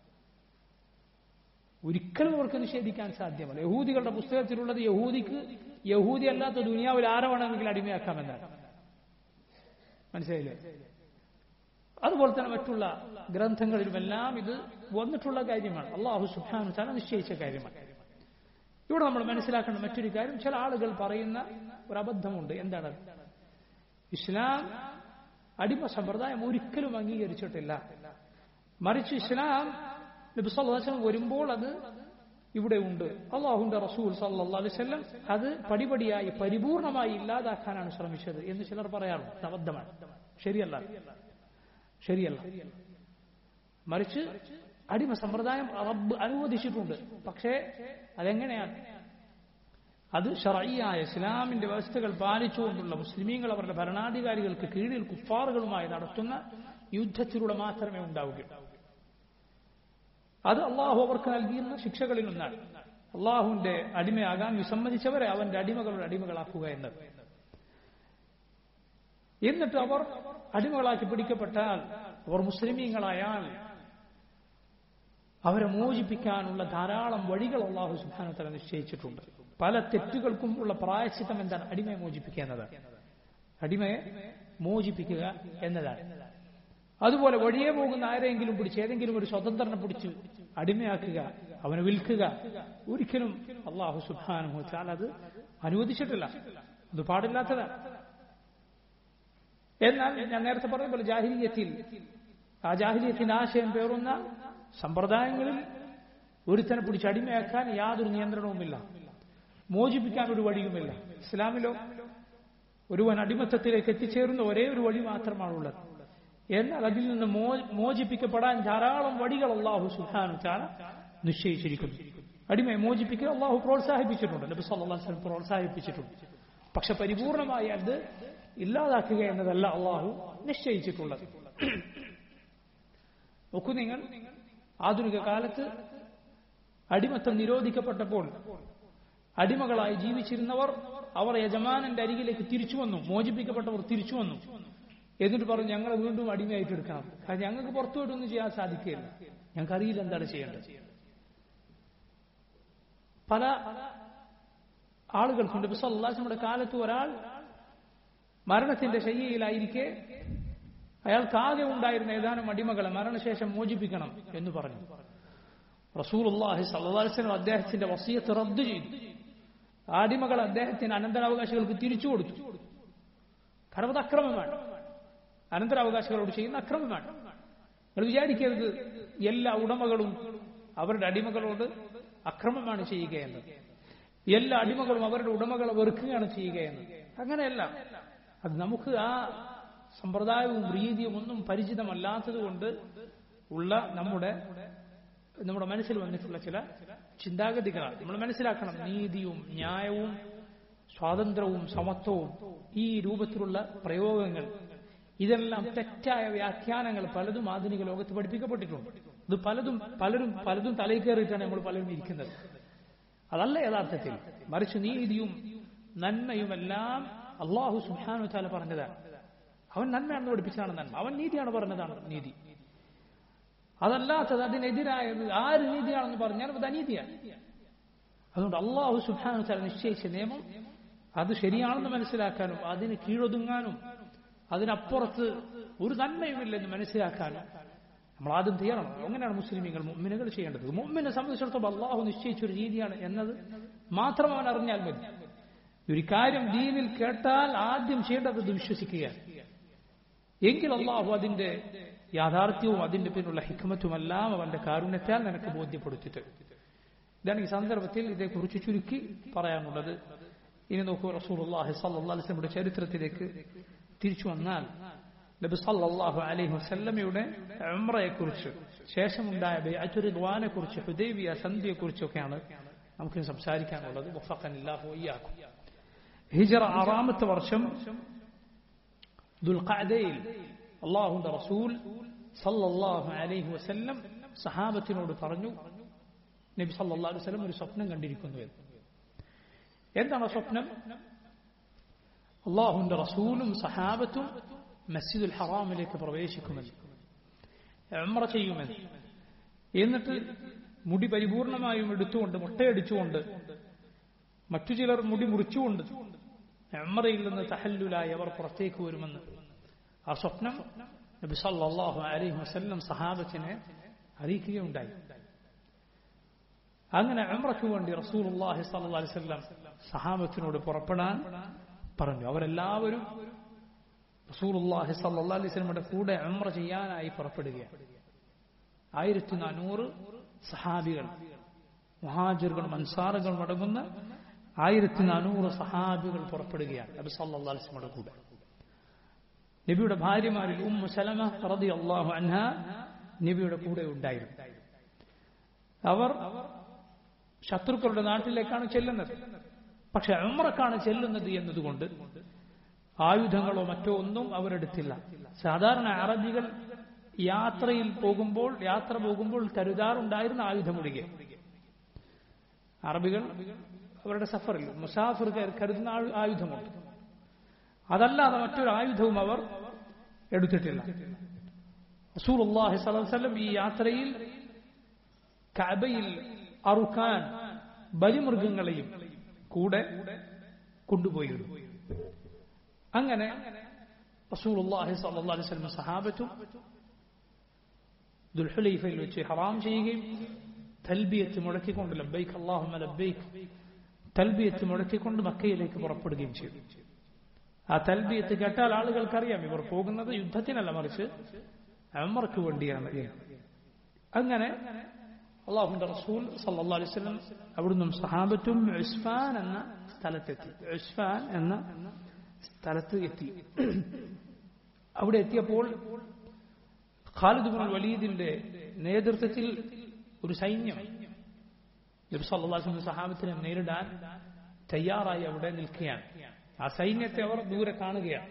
ഒരിക്കലും അവർക്ക് നിഷേധിക്കാൻ സാധ്യമല്ല യഹൂദികളുടെ പുസ്തകത്തിലുള്ളത് യഹൂദിക്ക് യഹൂദി അല്ലാത്ത ദുനിയാവിൽ ആരെ വേണമെങ്കിലും അടിമയാക്കാമെന്നാണ് മനസ്സിലായില്ലേ അതുപോലെ തന്നെ മറ്റുള്ള ഗ്രന്ഥങ്ങളിലുമെല്ലാം ഇത് വന്നിട്ടുള്ള കാര്യമാണ് അള്ളാഹു സുഹാനു താല നിശ്ചയിച്ച കാര്യമാണ് ഇവിടെ നമ്മൾ മനസ്സിലാക്കേണ്ട മറ്റൊരു കാര്യം ചില ആളുകൾ പറയുന്ന ഒരു അബദ്ധമുണ്ട് എന്താണ് ഇസ്ലാം അടിമ സമ്പ്രദായം ഒരിക്കലും അംഗീകരിച്ചിട്ടില്ല മറിച്ച് ഇസ്ലാം നബിസ്വല്ലാസ്ലം വരുമ്പോൾ അത് ഇവിടെ ഉണ്ട് അള്ളാഹുന്റെ റസൂൽ സല്ലാ അലൈവല്ലം അത് പടിപടിയായി പരിപൂർണമായി ഇല്ലാതാക്കാനാണ് ശ്രമിച്ചത് എന്ന് ചിലർ പറയാറുണ്ട് അബദ്ധമാണ് ശരിയല്ല ശരിയല്ല മറിച്ച് അടിമ സമ്പ്രദായം റബ്ബ് അനുവദിച്ചിട്ടുണ്ട് പക്ഷേ അതെങ്ങനെയാണ് അത് ഷറയ്യായ ഇസ്ലാമിന്റെ വ്യവസ്ഥകൾ പാലിച്ചുകൊണ്ടുള്ള മുസ്ലിമീങ്ങൾ അവരുടെ ഭരണാധികാരികൾക്ക് കീഴിൽ കുഫാറുകളുമായി നടത്തുന്ന യുദ്ധത്തിലൂടെ മാത്രമേ ഉണ്ടാവുകയുള്ളൂ അത് അള്ളാഹു അവർക്ക് നൽകിയിരുന്ന ശിക്ഷകളിൽ ഒന്നാണ് അള്ളാഹുവിന്റെ അടിമയാകാൻ വിസമ്മതിച്ചവരെ അവന്റെ അടിമകളുടെ അടിമകളാക്കുക എന്നത് എന്നിട്ട് അവർ അടിമകളാക്കി പിടിക്കപ്പെട്ടാൽ അവർ മുസ്ലിമീങ്ങളായാൽ അവരെ മോചിപ്പിക്കാനുള്ള ധാരാളം വഴികൾ അള്ളാഹു സുബാനത്തല നിശ്ചയിച്ചിട്ടുണ്ട് പല തെറ്റുകൾക്കും ഉള്ള പ്രായശ്ചിത്തം എന്താണ് അടിമയെ മോചിപ്പിക്കുക എന്നതാണ് അടിമയെ മോചിപ്പിക്കുക എന്നതാണ് അതുപോലെ വഴിയെ പോകുന്ന ആരെങ്കിലും പിടിച്ച് ഏതെങ്കിലും ഒരു സ്വതന്ത്രനെ പിടിച്ച് അടിമയാക്കുക അവനെ വിൽക്കുക ഒരിക്കലും അള്ളാഹു സുബാനുഭവിച്ചാൽ അത് അനുവദിച്ചിട്ടില്ല അത് പാടില്ലാത്തതാണ് എന്നാൽ ഞാൻ നേരത്തെ പറഞ്ഞ പോലെ ജാഹിലിയത്തിൽ ആ ജാഹിലിയത്തിന്റെ ആശയം പേറുന്ന സമ്പ്രദായങ്ങളിൽ ഒരുത്തനെ പിടിച്ച് അടിമയാക്കാൻ യാതൊരു നിയന്ത്രണവുമില്ല മോചിപ്പിക്കാൻ ഒരു വഴിയുമില്ല ഇസ്ലാമിലോ ഒരുവൻ അടിമത്തത്തിലേക്ക് എത്തിച്ചേരുന്ന ഒരേ ഒരു വഴി മാത്രമാണുള്ളത് എന്നാൽ അതിൽ നിന്ന് മോചിപ്പിക്കപ്പെടാൻ ധാരാളം വഴികൾ അള്ളാഹു സുഹാനു ചാല നിശ്ചയിച്ചിരിക്കുന്നു അടിമയെ മോചിപ്പിക്കുക അള്ളാഹു പ്രോത്സാഹിപ്പിച്ചിട്ടുണ്ട് നബി സല്ലാസ്ലം പ്രോത്സാഹിപ്പിച്ചിട്ടുണ്ട് പക്ഷെ പരിപൂർണമായി അത് ഇല്ലാതാക്കുക എന്നതല്ല അള്ളാഹു നിശ്ചയിച്ചിട്ടുള്ളത് നോക്കൂ നിങ്ങൾ ആധുനിക കാലത്ത് അടിമത്തം നിരോധിക്കപ്പെട്ടപ്പോൾ അടിമകളായി ജീവിച്ചിരുന്നവർ അവർ യജമാനന്റെ അരികിലേക്ക് തിരിച്ചു വന്നു മോചിപ്പിക്കപ്പെട്ടവർ തിരിച്ചു വന്നു എന്നിട്ട് പറഞ്ഞു ഞങ്ങളെ വീണ്ടും അടിമയായിട്ട് എടുക്കണം കാരണം ഞങ്ങൾക്ക് പുറത്തു പോയിട്ടൊന്നും ചെയ്യാൻ സാധിക്കുകയില്ല ഞങ്ങൾക്ക് അറിയില്ല എന്താണ് ചെയ്യേണ്ടത് പല ആളുകൾക്കുണ്ട് നമ്മുടെ കാലത്ത് ഒരാൾ മരണത്തിന്റെ ശയ്യയിലായിരിക്കെ അയാൾക്കാകെ ഉണ്ടായിരുന്ന ഏതാനും അടിമകളെ മരണശേഷം മോചിപ്പിക്കണം എന്ന് പറഞ്ഞു റസൂൽ അള്ളാഹി സല്ലാസ്ലം അദ്ദേഹത്തിന്റെ വസീയത്ത് റദ്ദു ചെയ്തു ആ അടിമകൾ അദ്ദേഹത്തിന് അനന്തരാവകാശികൾക്ക് തിരിച്ചു കൊടുത്തു കാരണം അത് അക്രമമാണ് അനന്തരാവകാശികളോട് ചെയ്യുന്ന അക്രമമാണ് നിങ്ങൾ വിചാരിക്കരുത് എല്ലാ ഉടമകളും അവരുടെ അടിമകളോട് അക്രമമാണ് ചെയ്യുക എന്നത് എല്ലാ അടിമകളും അവരുടെ ഉടമകളെ വെറുക്കുകയാണ് ചെയ്യുക എന്നത് അങ്ങനെയല്ല അത് നമുക്ക് ആ സമ്പ്രദായവും രീതിയും ഒന്നും പരിചിതമല്ലാത്തത് കൊണ്ട് ഉള്ള നമ്മുടെ നമ്മുടെ മനസ്സിൽ വന്നിട്ടുള്ള ചില ചിന്താഗതികളാണ് നമ്മൾ മനസ്സിലാക്കണം നീതിയും ന്യായവും സ്വാതന്ത്ര്യവും സമത്വവും ഈ രൂപത്തിലുള്ള പ്രയോഗങ്ങൾ ഇതെല്ലാം തെറ്റായ വ്യാഖ്യാനങ്ങൾ പലതും ആധുനിക ലോകത്ത് പഠിപ്പിക്കപ്പെട്ടിട്ടുണ്ട് ഇത് പലതും പലരും പലതും തലയിൽ കയറിയിട്ടാണ് നമ്മൾ പലരും ഇരിക്കുന്നത് അതല്ല യഥാർത്ഥത്തിൽ മറിച്ച് നീതിയും നന്മയുമെല്ലാം അള്ളാഹു സുഹാനു താല പറഞ്ഞതാണ് അവൻ നന്മയാണെന്ന് പഠിപ്പിച്ചതാണ് നന്മ അവൻ നീതിയാണ് പറഞ്ഞതാണ് നീതി അതല്ലാത്തത് അതിനെതിരായത് ആര് നീതിയാണെന്ന് പറഞ്ഞാൽ അത് അനീതിയാണ് അതുകൊണ്ട് അള്ളാഹു സുഹാനു താല നിശ്ചയിച്ച നിയമം അത് ശരിയാണെന്ന് മനസ്സിലാക്കാനും അതിന് കീഴൊതുങ്ങാനും അതിനപ്പുറത്ത് ഒരു നന്മയുമില്ലെന്ന് മനസ്സിലാക്കാനും നമ്മൾ ആദ്യം ചെയ്യണം എങ്ങനെയാണ് മുസ്ലിമീങ്ങൾ മുമ്മിനുകൾ ചെയ്യേണ്ടത് മുമ്മിനെ സംബന്ധിച്ചിടത്തോളം അള്ളാഹു നിശ്ചയിച്ചൊരു രീതിയാണ് എന്നത് മാത്രം അവൻ അറിഞ്ഞാൽ മതി ഒരു കാര്യം ദീനിൽ കേട്ടാൽ ആദ്യം ചെയ്യേണ്ടത് അത് വിശ്വസിക്കുകയാണ് എങ്കിൽ അള്ളാഹു അതിന്റെ യാഥാർത്ഥ്യവും അതിന്റെ പിന്നുള്ള ഹിക്മത്തുമെല്ലാം അവന്റെ കാരുണ്യത്താൽ നിനക്ക് ബോധ്യപ്പെടുത്തി തരും ഇതാണ് ഈ സന്ദർഭത്തിൽ ഇതേക്കുറിച്ച് ചുരുക്കി പറയാനുള്ളത് ഇനി നോക്കൂ റസൂൽ അള്ളാഹി സല്ലാസ്ലമിയുടെ ചരിത്രത്തിലേക്ക് തിരിച്ചു വന്നാൽ നബി സല്ലല്ലാഹു അലൈഹി വസല്ലമയുടെ ഉംറയെക്കുറിച്ച് ശേഷമുണ്ടായ ബൈഅത്തുറിദ്വാനെ കുറിച്ച് ഹുദൈബിയ സന്ധിയെക്കുറിച്ചൊക്കെയാണ് നമുക്ക് സംസാരിക്കാനുള്ളത് വഫഖനില്ലാഹു വയ്യാക്കും ഹിജറ ആറാമത്തെ വർഷം ദുൽഖഅദയിൽ അള്ളാഹുന്റെ റസൂൽ സല്ലല്ലാഹു അലൈഹി വസല്ലം സഹാബത്തിനോട് പറഞ്ഞു നബി സല്ലല്ലാഹു അലൈഹി വസല്ലം ഒരു സ്വപ്നം കണ്ടിരിക്കുന്നു എന്ന് എന്താണ് സ്വപ്നം അള്ളാഹുന്റെ റസൂലും സഹാബത്തും മസ്ജിദുൽ ഹറാമിലേക്ക് പ്രവേശിക്കുമെന്ന് ഉംറ ചെയ്യുമെന്ന് എന്നിട്ട് മുടി പരിപൂർണമായും എടുത്തുകൊണ്ട് മുട്ടയടിച്ചുകൊണ്ട് മറ്റു ചിലർ മുടി മുറിച്ചുകൊണ്ട് ഉംറയിൽ നിന്ന് തഹല്ലുലായി അവർ പുറത്തേക്ക് വരുമെന്ന് ആ സ്വപ്നം നബി സല്ലല്ലാഹു അലൈഹി വസല്ലം സഹാബത്തിനെ അറിയിക്കുകയുണ്ടായി അങ്ങനെ ഉംറയ്ക്ക് വേണ്ടി റസൂലുള്ളാഹി സ്വല്ലല്ലാഹു അലൈഹി വസല്ലം സഹാബത്തിനോട് പുറപ്പെടാൻ പറഞ്ഞു അവരെല്ലാവരും റസൂലുള്ളാഹി സ്വല്ലല്ലാഹു അലൈഹി വസല്ലമയുടെ കൂടെ ഉംറ ചെയ്യാനായി പുറപ്പെടുകയാണ് ആയിരത്തി നാനൂറ് സഹാബികൾ മുഹാജിറുകളും അൻസാറുകളും അടങ്ങുന്ന ആയിരത്തി നാനൂറ് സഹാബികൾ പുറപ്പെടുകയാണ് നബി സല്ലല്ലാഹു അലൈഹി വസല്ലമയുടെ കൂടെ നബിയുടെ ഭാര്യമാരിൽ ഉമ്മു സലമ റളിയല്ലാഹു അൻഹ നബിയുടെ കൂടെ ഉണ്ടായിരുന്നു അവർ ശത്രുക്കളുടെ നാട്ടിലേക്കാണ് ചെല്ലുന്നത് പക്ഷെ ഉമ്രക്കാണ് ചെല്ലുന്നത് എന്നതുകൊണ്ട് ആയുധങ്ങളോ മറ്റോ ഒന്നും അവരെടുത്തില്ല സാധാരണ അറബികൾ യാത്രയിൽ പോകുമ്പോൾ യാത്ര പോകുമ്പോൾ കരുതാറുണ്ടായിരുന്ന ആയുധമൊഴികെ അറബികൾ അവരുടെ സഫറിൽ മുസാഫിർ കരുതുന്ന ആയുധമുണ്ട് അതല്ലാതെ മറ്റൊരു ആയുധവും അവർ എടുത്തിട്ടില്ല റസൂൽ അള്ളാഹി സ്വലം ഈ യാത്രയിൽ കഅബയിൽ അറുക്കാൻ ബലിമൃഗങ്ങളെയും കൂടെ കൊണ്ടുപോയിരുന്നു അങ്ങനെ റസൂൽ അള്ളാഹി സല്ലല്ലാഹു അലൈഹി വസല്ലം സഹാബത്തും ദുൽഹുലൈഫയിൽ വെച്ച് ഹറാം ചെയ്യുകയും തൽബിയത്ത് മുഴക്കിക്കൊണ്ട് ലബ്ബൈക്ക് അല്ലാഹുമ്മ ലബ്ബൈക്ക് തൽബിയത്ത് മുഴക്കിക്കൊണ്ട് മക്കയിലേക്ക് പുറപ്പെടുകയും ചെയ്തു ആ തൽബിയത്ത് കേട്ടാൽ ആളുകൾക്കറിയാം ഇവർ പോകുന്നത് യുദ്ധത്തിനല്ല മറിച്ച് അമർക്ക് വേണ്ടിയാണ് അങ്ങനെ അള്ളാഹുന്റെ റസൂൽ സല്ലല്ലാഹു അലൈഹി വസല്ലം അവിടുന്ന് സഹാബത്തും ഉസ്ഫാൻ എന്ന സ്ഥലത്തെത്തി ഉസ്ഫാൻ എന്ന സ്ഥലത്ത് എത്തി അവിടെ എത്തിയപ്പോൾ ഖാലിദ് ബിൻ വലീദിന്റെ നേതൃത്വത്തിൽ ഒരു സൈന്യം നബി സല്ലല്ലാഹു അലൈഹി വസല്ലം സഹാബത്തിനെ നേരിടാൻ തയ്യാറായി അവിടെ നിൽക്കുകയാണ് ആ സൈന്യത്തെ അവർ ദൂരെ കാണുകയാണ്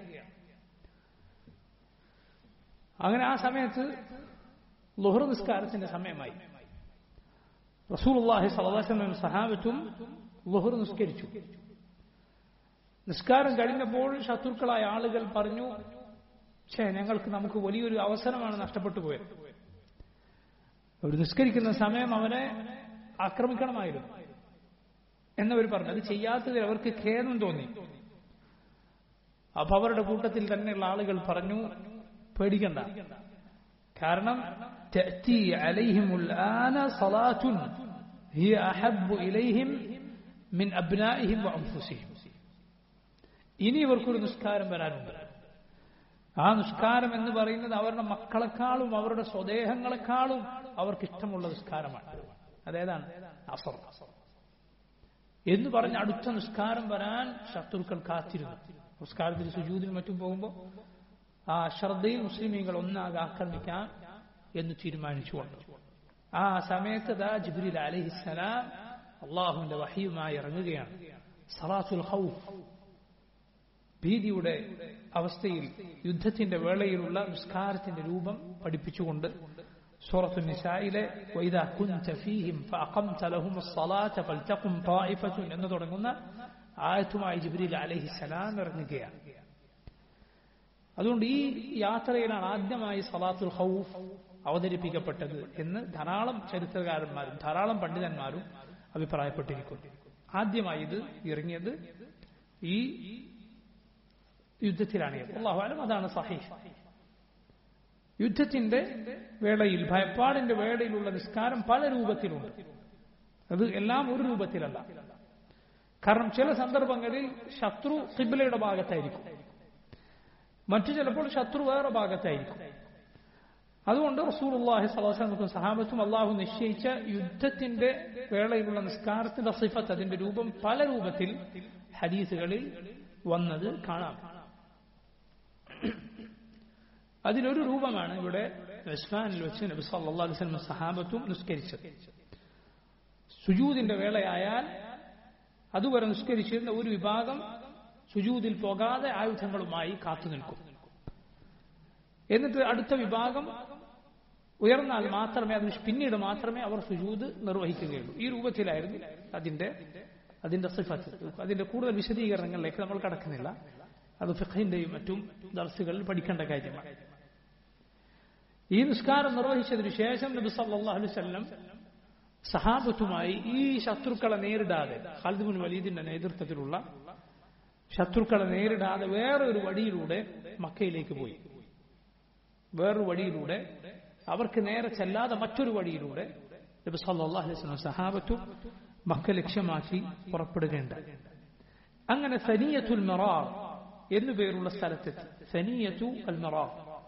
അങ്ങനെ ആ സമയത്ത് ലുഹർ നിസ്കാരത്തിന്റെ സമയമായി റസൂലുള്ളാഹി സ്വല്ലല്ലാഹു അലൈഹി വസല്ലം സഹാബത്തും ലുഹർ നിസ്കരിച്ചു നിസ്കാരം കഴിഞ്ഞപ്പോൾ ശത്രുക്കളായ ആളുകൾ പറഞ്ഞു ഛേ ഞങ്ങൾക്ക് നമുക്ക് വലിയൊരു അവസരമാണ് നഷ്ടപ്പെട്ടു പോയത് അവർ നിസ്കരിക്കുന്ന സമയം അവനെ ആക്രമിക്കണമായിരുന്നു എന്നവർ പറഞ്ഞു അത് ചെയ്യാത്തതിൽ അവർക്ക് ഖേദം തോന്നി അപ്പൊ അവരുടെ കൂട്ടത്തിൽ തന്നെയുള്ള ആളുകൾ പറഞ്ഞു പേടിക്കണ്ട കാരണം تأتي عليهم الآن صلاة هي أحب إليهم من أبنائهم وأنفسهم ഇനി ഇവർക്കൊരു നിസ്കാരം വരാനുണ്ട് ആ നിസ്കാരം എന്ന് പറയുന്നത് അവരുടെ മക്കളെക്കാളും അവരുടെ സ്വദേഹങ്ങളെക്കാളും അവർക്ക് ഇഷ്ടമുള്ള നിസ്കാരമാണ് അതേതാണ് അസർ എന്ന് പറഞ്ഞ് അടുത്ത നിസ്കാരം വരാൻ ശത്രുക്കൾ കാത്തിരുന്നു നിസ്കാരത്തിൽ സുജൂദിനും മറ്റും പോകുമ്പോൾ ആ ശ്രദ്ധയിൽ മുസ്ലിമീങ്ങൾ ഒന്നാകെ ആക്രമിക്കാം എന്ന് തീരുമാനിച്ചുകൊണ്ട് ആ സമയത്ത് ദാ ജിബ്രീൽ അലഹിസ്സലാം അള്ളാഹുവിന്റെ വഹിയുമായി ഇറങ്ങുകയാണ് സലാത്തുൽ ഹൗഫ് ഭീതിയുടെ അവസ്ഥയിൽ യുദ്ധത്തിന്റെ വേളയിലുള്ള നിസ്കാരത്തിന്റെ രൂപം പഠിപ്പിച്ചുകൊണ്ട് സൂറത്തു നിസായിലെ വൈദാ കുൻത ഫീഹിം ഫഅഖംത ലഹും الصلاة فلتقم طائفة എന്ന് തുടങ്ങുന്ന ആയത്തുമായി ജിബ്രീൽ അലൈഹിസ്സലാം ഇറങ്ങുകയാണ് അതുകൊണ്ട് ഈ യാത്രയിലാണ് ആദ്യമായി സലാത്തുൽ ഹൗഫ് അവതരിപ്പിക്കപ്പെട്ടത് എന്ന് ധാരാളം ചരിത്രകാരന്മാരും ധാരാളം പണ്ഡിതന്മാരും അഭിപ്രായപ്പെട്ടിരിക്കുന്നു ആദ്യമായി ഇത് ഇറങ്ങിയത് ഈ യുദ്ധത്തിലാണ് അള്ളാഹുലം അതാണ് സഹീഹ് യുദ്ധത്തിന്റെ വേളയിൽ ഭയപ്പാടിന്റെ വേളയിലുള്ള നിസ്കാരം പല രൂപത്തിലുണ്ട് അത് എല്ലാം ഒരു രൂപത്തിലല്ല കാരണം ചില സന്ദർഭങ്ങളിൽ ശത്രു കിബിലയുടെ ഭാഗത്തായിരിക്കും മറ്റു ചിലപ്പോൾ ശത്രു വേറെ ഭാഗത്തായിരിക്കും അതുകൊണ്ട് റസൂലുള്ളാഹി സ്വലാസ്ലമക്കും സഹാബത്തും അള്ളാഹു നിശ്ചയിച്ച യുദ്ധത്തിന്റെ വേളയിലുള്ള നിസ്കാരത്തിന്റെ സിഫത്ത് അതിന്റെ രൂപം പല രൂപത്തിൽ ഹദീസുകളിൽ വന്നത് കാണാം അതിലൊരു രൂപമാണ് ഇവിടെ ഉസ്മാനിൽ വെച്ച് നബി സല്ലല്ലാഹു അലൈഹി വസല്ലം സഹാബത്തും നിസ്കരിച്ചത് സുജൂദിന്റെ വേളയായാൽ അതുവരെ നിസ്കരിച്ചിരുന്ന ഒരു വിഭാഗം സുജൂദിൽ പോകാതെ ആയുധങ്ങളുമായി കാത്തു നിൽക്കും എന്നിട്ട് അടുത്ത വിഭാഗം ഉയർന്നാൽ മാത്രമേ അതിന് പിന്നീട് മാത്രമേ അവർ സുജൂദ് നിർവഹിക്കുകയുള്ളൂ ഈ രൂപത്തിലായിരുന്നു അതിന്റെ അതിന്റെ സിഫത്ത് അതിന്റെ കൂടുതൽ വിശദീകരണങ്ങളിലേക്ക് നമ്മൾ കടക്കുന്നില്ല അത് ഫിഖിന്റെയും മറ്റും ദർസുകളിൽ പഠിക്കേണ്ട കാര്യമാണ് ഈ നിസ്കാരം നിർവഹിച്ചതിനു ശേഷം നബി സല്ലല്ലാഹു അലൈഹി വസല്ലം സഹാബത്തുമായി ഈ ശത്രുക്കളെ നേരിടാതെ ഖാലിദ് ബിൻ വലീദിന്റെ നേതൃത്വത്തിലുള്ള ശത്രുക്കളെ നേരിടാതെ വേറെ ഒരു വഴിയിലൂടെ മക്കയിലേക്ക് പോയി വേറൊരു വഴിയിലൂടെ അവർക്ക് നേരെ ചെല്ലാതെ മറ്റൊരു വഴിയിലൂടെ നബി സല്ലല്ലാഹു അലൈഹി വസല്ലം സഹാബത്തു മക്ക ലക്ഷ്യമാക്കി പുറപ്പെടുകയുണ്ടായി അങ്ങനെ സനിയത്തുൽ മറാർ എന്നു പേരുള്ള സ്ഥലത്തെത്തി സനിയത്തു അൽ മറാർ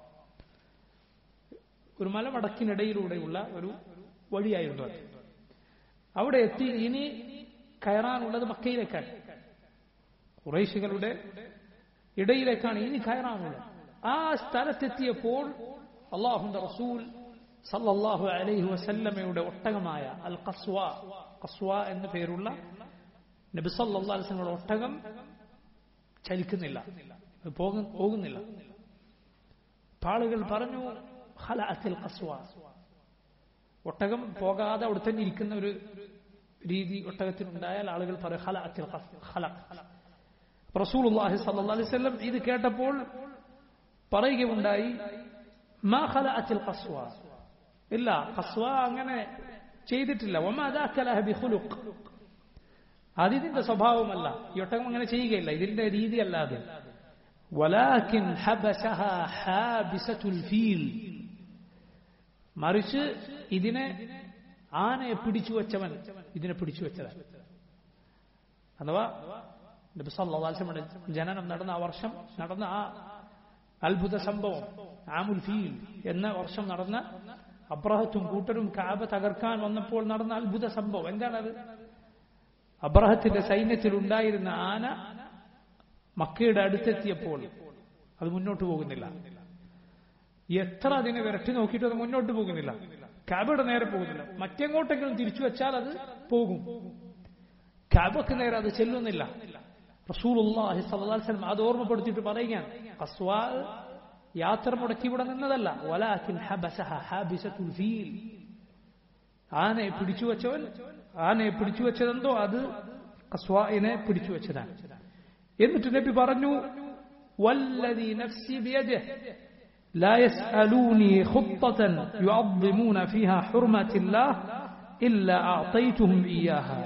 ഒരു മലമടക്കിനിടയിലൂടെയുള്ള ഒരു വഴിയായിരുന്നു അത് അവിടെ എത്തി ഇനി കയറാനുള്ളത് മക്കയിലേക്കാണ് കുറേശികളുടെ ഇടയിലേക്കാണ് ഇനി കയറാനുള്ളത് ആ സ്ഥലത്തെത്തിയപ്പോൾ അള്ളാഹുന്റെ റസൂൽ സല്ലല്ലാഹു അലൈഹി വസല്ലമയുടെ ഒട്ടകമായ അൽ ഖസ്വ ഖസ്വ എന്ന പേരുള്ള നബി സല്ലല്ലാഹു അലൈഹി വസല്ലമയുടെ ഒട്ടകം ചലിക്കുന്നില്ല പോകുന്നില്ല ആളുകൾ പറഞ്ഞു ഖലഅത്തിൽ ഖസ്വ ഒട്ടകം പോകാതെ അവിടെ തന്നെ ഇരിക്കുന്ന ഒരു രീതി ഒട്ടകത്തിനുണ്ടായാൽ ആളുകൾ പറയും ഖലഅത്തിൽ ഖലഖ് റസൂലുള്ളാഹി സ്വല്ലല്ലാഹു അലൈഹി വസല്ലം ഇത് കേട്ടപ്പോൾ പറയുകയുണ്ടായി മാ ഖലഅത്തിൽ ഖസ്വ ഇല്ല ഖസ്വ അങ്ങനെ ചെയ്തിട്ടില്ല വമാ ദാക ലഹ ബിഖുലുഖ് അതിതിന്റെ സ്വഭാവമല്ല ഈ ഒട്ടകം അങ്ങനെ ചെയ്യുകയില്ല ഇതിന്റെ രീതിയല്ല അത് വലാകിൻ ഹബസഹ ഹാബിസത്തുൽ ഫീൽ മറിച്ച് ഇതിനെ ആനയെ പിടിച്ചു വെച്ചവൻ ഇതിനെ പിടിച്ചു വെച്ചതാണ് അഥവാ നബി സല്ലല്ലാഹു അലൈഹി വസല്ലം ജനനം നടന്ന ആ വർഷം നടന്ന ആ അത്ഭുത സംഭവം ആമുൽ ഫീൽ എന്ന വർഷം നടന്ന അബ്രഹത്തും കൂട്ടരും കാബ തകർക്കാൻ വന്നപ്പോൾ നടന്ന അത്ഭുത സംഭവം എന്താണത് അബ്രഹത്തിന്റെ സൈന്യത്തിൽ ഉണ്ടായിരുന്ന ആന മക്കയുടെ അടുത്തെത്തിയപ്പോൾ അത് മുന്നോട്ട് പോകുന്നില്ല എത്ര അതിനെ വിരട്ടി നോക്കിയിട്ട് അത് മുന്നോട്ട് പോകുന്നില്ല കാബയുടെ നേരെ പോകുന്നില്ല മറ്റെങ്ങോട്ടെങ്കിലും തിരിച്ചു വെച്ചാൽ അത് പോകും കാബക്ക് നേരെ അത് ചെല്ലുന്നില്ല റസൂലുള്ളാഹി സ്വല്ലല്ലാഹു അലൈഹി വസല്ലം അത് ഓർമ്മപ്പെടുത്തിയിട്ട് പറയുകയാണ് ഖസ്വാ യാത്ര മുടക്കി ഇവിടെ നിന്നതല്ല വലാകിൻ ഹബസഹ ഹാബിസത്തുൽ ഫീൽ ആനയെ പിടിച്ചു വെച്ചവൻ ആനയെ പിടിച്ചു വെച്ചതെന്തോ അത് ഖസ്വാഇനെ പിടിച്ചു വെച്ചതാണ് എന്നിട്ട് നബി പറഞ്ഞു വല്ലദി നഫ്സി ബിയദിഹി لا يسألوني خطة يعظمون فيها حرمة الله إلا أعطيتهم إياها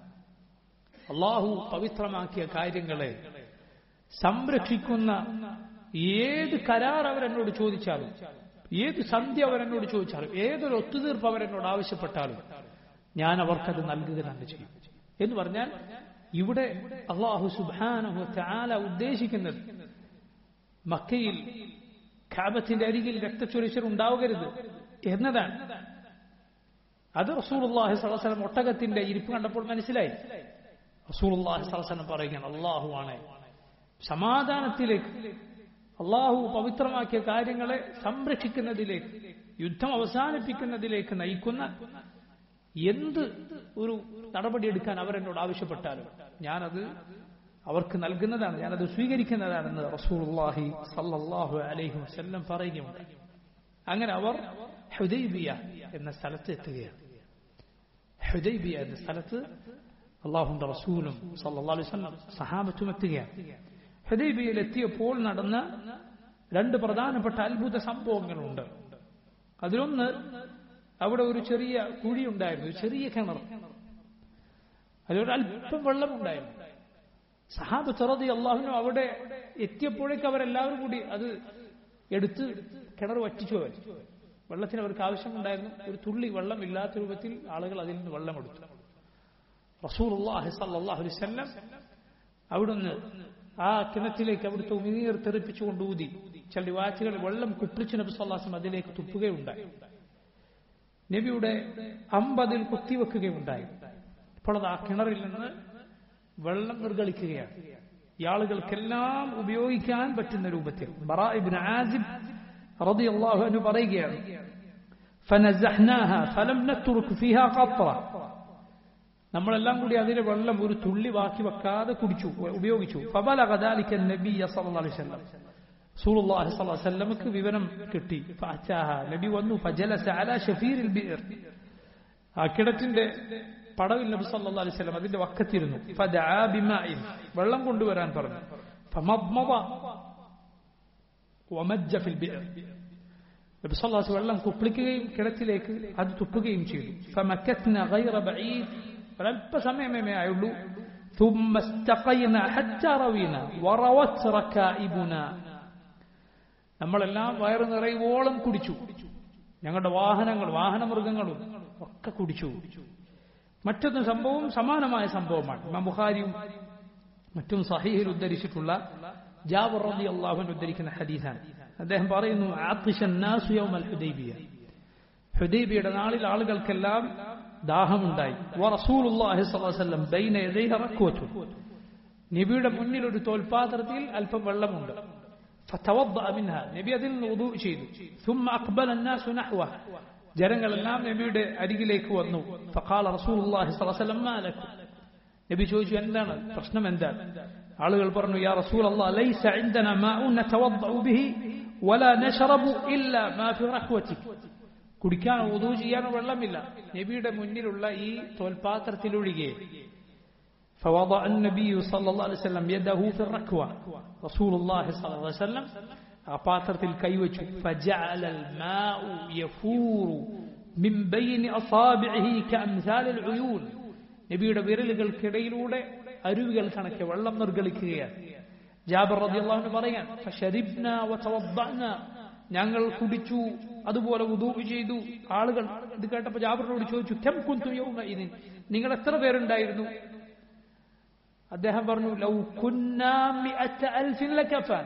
അള്ളാഹു പവിത്രമാക്കിയ കാര്യങ്ങളെ സംരക്ഷിക്കുന്ന ഏത് കരാർ അവരെന്നോട് ചോദിച്ചാലും ഏത് സന്ധ്യ അവരെന്നോട് ചോദിച്ചാലും ഏതൊരു ഒത്തുതീർപ്പ് അവരെന്നോട് ആവശ്യപ്പെട്ടാലും ഞാൻ അവർക്കത് നൽകുക തന്നെ ചെയ്യും എന്ന് പറഞ്ഞാൽ ഇവിടെ അള്ളാഹു സുബാനഹു ചാല ഉദ്ദേശിക്കുന്നത് മക്കയിൽ ഖാബത്തിന്റെ അരികിൽ രക്തച്ചൊരിച്ചൽ ഉണ്ടാവുകരുത് എന്നതാണ് അത് റസൂർഹി സലസലം ഒട്ടകത്തിന്റെ ഇരിപ്പ് കണ്ടപ്പോൾ മനസ്സിലായി റസൂർഹി സലസലം പറയുകയാണ് അള്ളാഹു ആണ് സമാധാനത്തിലേക്ക് അള്ളാഹു പവിത്രമാക്കിയ കാര്യങ്ങളെ സംരക്ഷിക്കുന്നതിലേക്ക് യുദ്ധം അവസാനിപ്പിക്കുന്നതിലേക്ക് നയിക്കുന്ന എന്ത് ഒരു നടപടിയെടുക്കാൻ അവരെന്നോട് ആവശ്യപ്പെട്ടാലും ഞാനത് അവർക്ക് നൽകുന്നതാണ് ഞാനത് സ്വീകരിക്കുന്നതാണെന്ന് റസൂർഹി സല്ലാഹു അലൈഹി വസ്ല്ലം പറയുകയുണ്ട് അങ്ങനെ അവർ ഹുദൈബിയ എന്ന സ്ഥലത്ത് എത്തുകയാണ് ഹുദൈബിയ എന്ന സ്ഥലത്ത് അള്ളാഹുന്റെ റസൂലും സല്ലാ അലൈഹി വസ്ലം സഹാബത്തും എത്തുകയാണ് ഹുദൈബിയയിൽ എത്തിയപ്പോൾ നടന്ന രണ്ട് പ്രധാനപ്പെട്ട അത്ഭുത സംഭവങ്ങളുണ്ട് അതിലൊന്ന് അവിടെ ഒരു ചെറിയ കുഴി ഉണ്ടായിരുന്നു ഒരു ചെറിയ കിണർ അതിലൊരു അല്പം വെള്ളമുണ്ടായിരുന്നു സഹാബ് ചെറുതി അള്ളാഹുനും അവിടെ എത്തിയപ്പോഴേക്ക് അവരെല്ലാവരും കൂടി അത് എടുത്ത് കിണർ വറ്റിച്ചു അവർ വെള്ളത്തിന് അവർക്ക് ആവശ്യമുണ്ടായിരുന്നു ഒരു തുള്ളി വെള്ളം ഇല്ലാത്ത രൂപത്തിൽ ആളുകൾ അതിൽ നിന്ന് വെള്ളമെടുത്തു റസൂലുള്ളാഹി സല്ലല്ലാഹു അലൈഹി വസല്ലം അവിടുന്ന് ആ കിണറ്റിലേക്ക് അവിടുത്തെ ഉമിനീർ തെറിപ്പിച്ചുകൊണ്ട് ഊതി ചില റിവാച്ചുകൾ വെള്ളം കുപ്പിച്ച് നബി സല്ലാസം അതിലേക്ക് തുപ്പുകയുണ്ടായി നബിയുടെ അമ്പതിൽ കുത്തിവെക്കുകയുണ്ടായി ഇപ്പോൾ അത് ആ കിണറിൽ നിന്ന് വെള്ളം നിർഗളിക്കുകയാണ് ഈ ആളുകൾക്കെല്ലാം ഉപയോഗിക്കാൻ പറ്റുന്ന രൂപത്തിൽ ബറാഇബിൻ ആസിബ് റളിയല്ലാഹു അൻഹു പറയുകയാണ് فنزحناها فلم نترك فيها قطرة നമ്മളെല്ലാം കൂടി അതിലെ വെള്ളം ഒരു തുള്ളി ബാക്കി വെക്കാതെ കുടിച്ചു ഉപയോഗിച്ചു فبلغ ذلك النبي صلى الله عليه وسلم رسول الله صلى الله عليه وسلم വിവരം കിട്ടി فأتاها നബി വന്നു فجلس على شفير البئر ആ കിടറ്റിന്റെ പടവിൽ നബി സല്ലല്ലാഹു അലൈഹി വസല്ലം അതിന്റെ വക്കത്തിരുന്നു فدعا بماء വെള്ളം കൊണ്ടുവരാൻ പറഞ്ഞു فمضمض ومج في البئر നബി സല്ലല്ലാഹു അലൈഹി വെള്ളം കുപ്പിളിക്കുകയും കിടത്തിലേക്ക് അത് തുപ്പുകയും ചെയ്തു فمكثنا غير بعيد ഒരല്പ സമയമേ ആയുള്ളൂ ثم استقينا حتى روينا وروت ركائبنا നമ്മളെല്ലാം വയറു നിറയുവോളം കുടിച്ചു ഞങ്ങളുടെ വാഹനങ്ങൾ വാഹനമൃഗങ്ങളും ഒക്കെ കുടിച്ചു മറ്റൊന്ന് സംഭവം സമാനമായ സംഭവമാണ് ഇമാം ബുഖാരിയും മറ്റും സഹീഹിൽ ഉദ്ധരിച്ചിട്ടുള്ള ജാബർ റബി അള്ളാഹുൻ ഉദ്ധരിക്കുന്ന ഹദീസാണ് അദ്ദേഹം പറയുന്നു ആത്തിഷൻ നാസു യൗമൽ ഹുദൈബിയ ഹുദൈബിയുടെ നാളിൽ ആളുകൾക്കെല്ലാം ദാഹമുണ്ടായി റസൂലുള്ളാഹി സ്വല്ലല്ലാഹു അലൈഹി വസല്ലം ബൈന യദൈഹി റക്വത്തു നബിയുടെ മുന്നിൽ ഒരു തോൽപാത്രത്തിൽ അല്പം വെള്ളമുണ്ട് فتوضأ منها നബി അതിൽ നിന്ന് വുദൂ ചെയ്തു ثم أقبل الناس نحوه ജനങ്ങളെല്ലാം നബിയുടെ അരികിലേക്ക് വന്നു فقال رسول الله صلى الله عليه وسلم ما لكم നബി ചോദിച്ചു എന്താണ് പ്രശ്നം എന്താണ് ആളുകൾ പറഞ്ഞു യാ റസൂൽ അല്ലാഹ് ലൈസ عندنا ماء نتوضأ به ولا نشرب إلا ما في ركوتك കുടിക്കാനോ ഉദൂ ചെയ്യാനോ വെള്ളമില്ല നബിയുടെ മുന്നിലുള്ള ഈ തോൽപാത്രത്തിലൊഴികെ فوضع النبي صلى الله عليه وسلم يده في الركوة رسول الله صلى الله عليه وسلم പാത്രത്തിൽ കൈവച്ചു فجعل الماء يفور من بين أصابعه كأمثال العيون നബിയുടെ വിരലുകൾക്കിടയിലൂടെ അരുവികൾ കണക്കെ വെള്ളം നിർഗളിക്കുകയാണ് ജാബർ റളിയല്ലാഹു പറയാൻ فشربنا وتوضأنا ഞങ്ങൾ കുടിച്ചു അതുപോലെ ഉദൂ ചെയ്തു ആളുകൾ ഇത് കേട്ടപ്പോൾ ജാബറിനോട് ചോദിച്ചു കെം കുന്തു യൗമ ഇതിൻ നിങ്ങൾ എത്ര പേരുണ്ടായിരുന്നു അദ്ദേഹം പറഞ്ഞു ലൗ കുന്നാ മിഅത്ത അൽഫിൻ ലകഫാൻ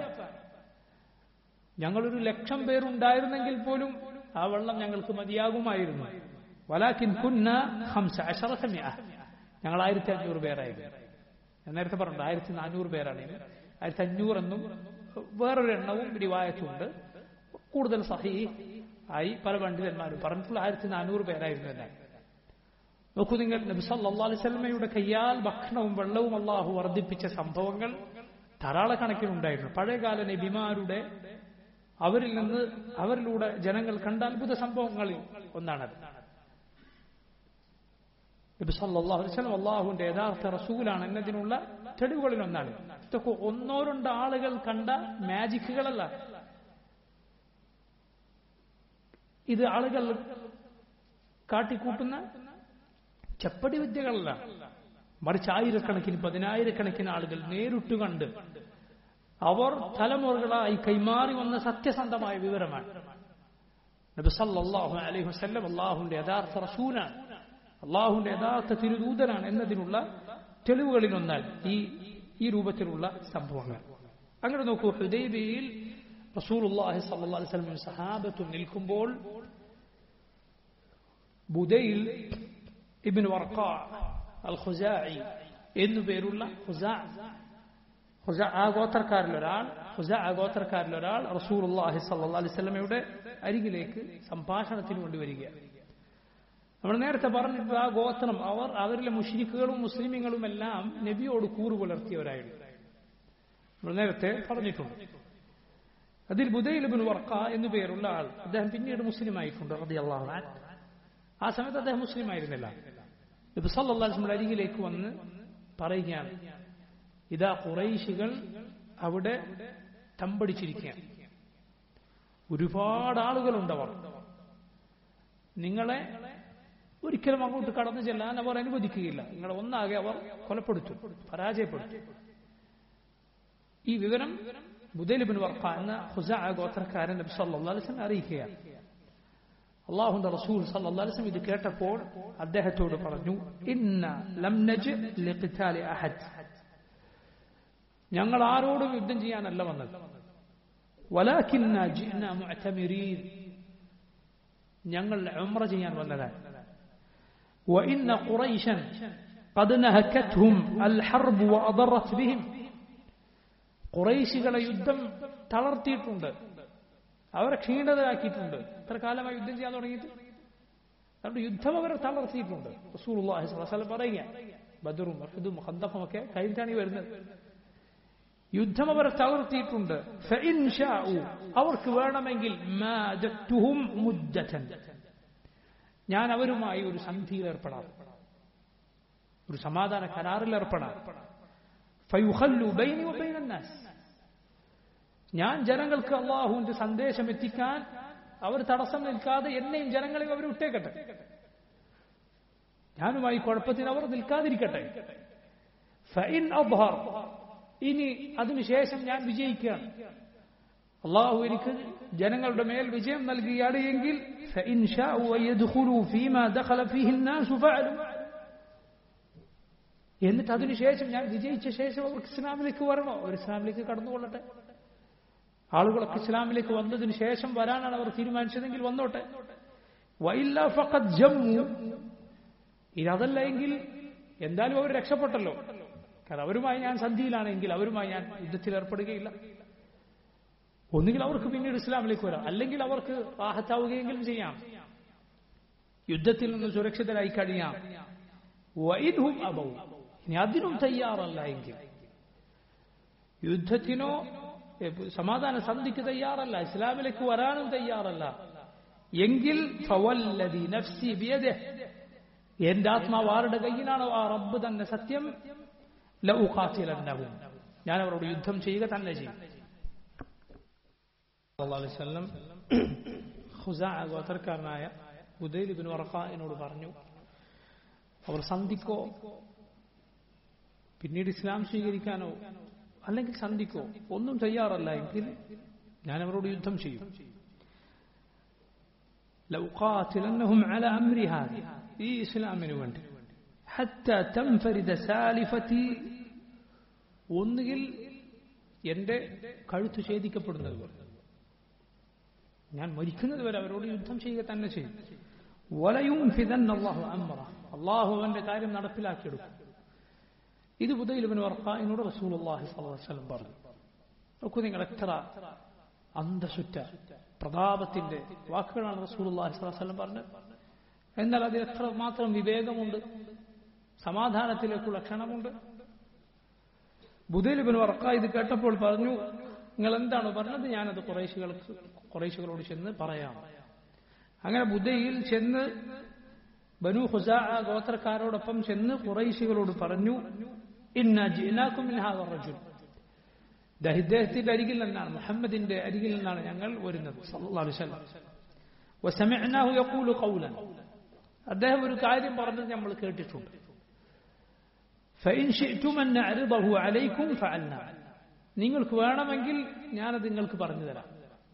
ഞങ്ങളൊരു ലക്ഷം പേരുണ്ടായിരുന്നെങ്കിൽ പോലും ആ വെള്ളം ഞങ്ങൾക്ക് മതിയാകുമായിരുന്നു വലാക്കിൻ കുന്ന ഹംസ അഷറത്ത മിഅ ഞങ്ങൾ ആയിരത്തി അഞ്ഞൂറ് പേരായിരുന്നു ഞാൻ നേരത്തെ പറഞ്ഞു ആയിരത്തി നാനൂറ് പേരാണ് ആയിരത്തി അഞ്ഞൂറെന്നും വേറൊരു എണ്ണവും റിവായത്തുണ്ട് കൂടുതൽ സഹി ആയി പല പണ്ഡിതന്മാരും പറഞ്ഞിട്ടുള്ള ആയിരത്തി നാനൂറ് പേരായിരുന്നു എന്നാണ് നോക്കൂ നിങ്ങൾ നബി സല്ലല്ലാഹു അലൈഹി വസല്ലമയുടെ കയ്യാൽ ഭക്ഷണവും വെള്ളവും അള്ളാഹു വർദ്ധിപ്പിച്ച സംഭവങ്ങൾ ധാരാളക്കണക്കിനുണ്ടായിരുന്നു പഴയകാല നബിമാരുടെ അവരിൽ നിന്ന് അവരിലൂടെ ജനങ്ങൾ കണ്ട അത്ഭുത സംഭവങ്ങളിൽ ഒന്നാണത് നബി സല്ലല്ലാഹു അലൈഹി വസല്ലം അള്ളാഹുവിന്റെ യഥാർത്ഥ റസൂലാണ് എന്നതിനുള്ള തെളിവുകളിൽ ഒന്നാണ് ഇതൊക്കെ ഒന്നോ രണ്ടോ ആളുകൾ കണ്ട മാജിക്കുകളല്ല ഇത് ആളുകൾ കാട്ടിക്കൂട്ടുന്ന ചെപ്പടി വിദ്യകളല്ല മറിച്ച് ആയിരക്കണക്കിന് പതിനായിരക്കണക്കിന് ആളുകൾ നേരിട്ട് കണ്ട് അവർ തലമുറകളായി കൈമാറി വന്ന സത്യസന്ധമായ വിവരമാണ് നബി സല്ലല്ലാഹു അലൈഹി വസല്ലം അള്ളാഹുവിന്റെ യഥാർത്ഥ റസൂലാണ് അള്ളാഹുവിന്റെ യഥാർത്ഥ തിരുദൂതനാണ് എന്നതിനുള്ള തെളിവുകളിൽ ഒന്നാൽ ഈ ഈ രൂപത്തിലുള്ള സംഭവങ്ങൾ അങ്ങനെ നോക്കൂ ഹുദൈബിയിൽ റസൂലുള്ളാഹി സ്വല്ലല്ലാഹു അലൈഹി വസല്ലം സഹാബത്തും നിൽക്കുമ്പോൾ ബുദൈൽ ഇബ്നു വർഖാ അൽ ഖുസാഇ എന്നു പേരുള്ള ഖുസാ ഖുസാ ആ ഗോത്രക്കാരിലൊരാൾ ഖുസാ ആ ഗോത്രക്കാരിലൊരാൾ റസൂലുള്ളാഹി സ്വല്ലല്ലാഹു അലൈഹി വസല്ലമയുടെ അരികിലേക്ക് സംഭാഷണത്തിന് വേണ്ടി വരികയാണ് നമ്മൾ നേരത്തെ പറഞ്ഞിട്ട് ആ ഗോത്രം അവർ അവരിലെ മുഷ്രിക്കുകളും മുസ്ലിമുകളും എല്ലാം നബിയോട് കൂറു പുലർത്തിയവരായിരുന്നു നമ്മൾ നേരത്തെ പറഞ്ഞിട്ടുണ്ട് അതിൽ ബുദൈലബിൻ വർക്ക എന്നു പേരുള്ള ആൾ അദ്ദേഹം പിന്നീട് മുസ്ലിം ആയിട്ടുണ്ട് റളിയല്ലാഹു അൻഹു ആ സമയത്ത് അദ്ദേഹം മുസ്ലിം ആയിരുന്നില്ല നബി സല്ലല്ലാഹു അലൈഹി വസല്ലം അരികിലേക്ക് വന്ന് പറയുകയാണ് ഇതാ കുറൈശികൾ അവിടെ തമ്പടിച്ചിരിക്കുകയാണ് ഒരുപാട് ആളുകളുണ്ട് അവർ നിങ്ങളെ ഒരിക്കലും അങ്ങോട്ട് കടന്നു ചെല്ലാൻ അവർ അനുവദിക്കുകയില്ല നിങ്ങളെ ഒന്നാകെ അവർ കൊലപ്പെടുത്തും പരാജയപ്പെടുത്തും ഈ വിവരം ബുദൈലിബിൻ വർക്ക എന്ന ഹുസ ഗോത്രക്കാരൻ നബി സല്ലല്ലാഹു അലൈഹി വസല്ലം അറിയിക്കുകയാണ് അള്ളാഹുന്റെ റസൂൽ സല്ലല്ലാഹു അലൈഹി വസല്ലം ഇത് കേട്ടപ്പോൾ അദ്ദേഹത്തോട് പറഞ്ഞു ഇന്ന ലം നജ് ലിഖിതാലി അഹദ് ഞങ്ങൾ ആരോടും യുദ്ധം ചെയ്യാനല്ല വന്നത് വലാകിന്ന ജിഅ്ന മുഅ്തമിരീൻ ഞങ്ങൾ ഉംറ ചെയ്യാൻ വന്നതാണ് وإن قريشا قد نهكتهم الحرب وأضرت بهم കുറേശികളെ യുദ്ധം തളർത്തിയിട്ടുണ്ട് അവരെ ക്ഷീണതരാക്കിയിട്ടുണ്ട് ഇത്ര കാലമായി യുദ്ധം ചെയ്യാൻ തുടങ്ങിയിട്ട് അതുകൊണ്ട് യുദ്ധം അവരെ തളർത്തിയിട്ടുണ്ട് റസൂലുള്ളാഹി സ്വല്ലല്ലാഹു അലൈഹി വസല്ലം പറയുക ബദറും അഹദും ഖന്ദഖും ഒക്കെ കഴിഞ്ഞിട്ടാണ് ഈ വരുന്നത് യുദ്ധം അവരെ തളർത്തിയിട്ടുണ്ട് ഫഇൻ ശാഉ അവർക്ക് വേണമെങ്കിൽ മാദത്തുഹും മുദ്ദതൻ ഞാൻ അവരുമായി ഒരു സന്ധിയിൽ ഏർപ്പെടാം ഒരു സമാധാന കരാറിൽ ഏർപ്പെടാം ഫയുഖല്ലു ബൈനി വബൈന നാസ് ഞാൻ ജനങ്ങൾക്ക് അള്ളാഹുവിന്റെ സന്ദേശം എത്തിക്കാൻ അവർ തടസ്സം നിൽക്കാതെ എന്നെയും ജനങ്ങളെയും അവർ വിട്ടേക്കട്ടെ ഞാനുമായി കുഴപ്പത്തിന് അവർ നിൽക്കാതിരിക്കട്ടെ ഫഇൻ അബ്ഹർ ഇനി അതിനുശേഷം ഞാൻ വിജയിക്കുകയാണ് അള്ളാഹു എനിക്ക് ജനങ്ങളുടെ മേൽ വിജയം നൽകുകയാണ് എങ്കിൽ فإن شاءوا أن يدخلوا فيما دخل فيه الناس فعلوا എന്നിട്ട് അതിനുശേഷം ഞാൻ വിജയിച്ച ശേഷം അവർക്ക് ഇസ്ലാമിലേക്ക് വരണോ അവർ ഇസ്ലാമിലേക്ക് കടന്നുകൊള്ളട്ടെ ആളുകളൊക്കെ ഇസ്ലാമിലേക്ക് വന്നതിന് ശേഷം വരാനാണ് അവർ തീരുമാനിച്ചതെങ്കിൽ വന്നോട്ടെ വൈല്ല ഫഖദ് ജമ്മു ഇനി അതല്ല എങ്കിൽ എന്തായാലും അവർ രക്ഷപ്പെട്ടല്ലോ കാരണം അവരുമായി ഞാൻ സന്ധിയിലാണെങ്കിൽ അവരുമായി ഞാൻ യുദ്ധത്തിൽ ഏർപ്പെടുകയില്ല ഒന്നുകിൽ അവർക്ക് പിന്നീട് ഇസ്ലാമിലേക്ക് വരാം അല്ലെങ്കിൽ അവർക്ക് റാഹത്താവുകയെങ്കിലും ചെയ്യാം യുദ്ധത്തിൽ നിന്ന് സുരക്ഷിതരായി കഴിയാം വൈദ്ഹും അബവും ഇനി അതിനും തയ്യാറല്ല എങ്കിൽ യുദ്ധത്തിനോ സമാധാന സന്ധിക്ക് തയ്യാറല്ല ഇസ്ലാമിലേക്ക് വരാനും തയ്യാറല്ല എങ്കിൽ ഫവല്ലദി നഫ്സി ബിയദെ എന്റെ ആത്മാവ് ആരുടെ കയ്യിലാണോ ആ റബ്ബ് തന്നെ സത്യം ലൗഖാത്തിലന്നഹും ഞാൻ അവരോട് യുദ്ധം ചെയ്യുക തന്നെ ചെയ്യും അലൈവല്ലം ഖുസാ ഗോത്രക്കാരനായ ഉദൈൽ ബിൻ വർഖാനോട് പറഞ്ഞു അവർ സന്ധിക്കോ പിന്നീട് ഇസ്ലാം സ്വീകരിക്കാനോ അല്ലെങ്കിൽ സന്ധിക്കോ ഒന്നും തയ്യാറല്ല എങ്കിൽ ഞാൻ അവരോട് യുദ്ധം ചെയ്യും لأقاتلنهم على أمر هذا ഈ ഇസ്ലാമിന് വേണ്ടി حتى تنفرد سالفتي ഒന്നുകിൽ എന്റെ കഴുത്ത് ഛേദിക്കപ്പെടുന്നത് പോലെ ഞാൻ മരിക്കുന്നത് വരെ അവരോട് യുദ്ധം ചെയ്യുക തന്നെ ചെയ്യും വലയും ഫിതൻ അള്ളാഹു അമ്മറ അള്ളാഹു അവന്റെ കാര്യം നടപ്പിലാക്കിയെടുക്കും ഇത് ബുദൈലുബിന് വർക്കായിനോട് റസൂൽ അള്ളാഹി സ്വലം പറഞ്ഞു നോക്കൂ നിങ്ങൾ എത്ര അന്തസുറ്റ പ്രതാപത്തിന്റെ വാക്കുകളാണ് റസൂൽ അള്ളാഹി സ്വലം പറഞ്ഞത് എന്നാൽ അതിൽ എത്ര മാത്രം വിവേകമുണ്ട് സമാധാനത്തിലേക്കുള്ള ക്ഷണമുണ്ട് ബുദൈലുബിന് വർക്ക ഇത് കേട്ടപ്പോൾ പറഞ്ഞു നിങ്ങൾ എന്താണ് പറഞ്ഞത് ഞാനത് കുറേശികൾക്ക് കുറേശികളോട് ചെന്ന് പറയാം അങ്ങനെ ബുദ്ധയിൽ ചെന്ന് ബനു ഹുസാ ഗോത്രക്കാരോടൊപ്പം ചെന്ന് കുറൈശികളോട് പറഞ്ഞു ഇന്ന ജിനാക്കും റജുൽ ഇദ്ദേഹത്തിന്റെ അരികിൽ നിന്നാണ് മുഹമ്മദിന്റെ അരികിൽ നിന്നാണ് ഞങ്ങൾ വരുന്നത് അദ്ദേഹം ഒരു കാര്യം പറഞ്ഞത് നമ്മൾ കേട്ടിട്ടുണ്ട് നിങ്ങൾക്ക് വേണമെങ്കിൽ ഞാനത് നിങ്ങൾക്ക് പറഞ്ഞു തരാം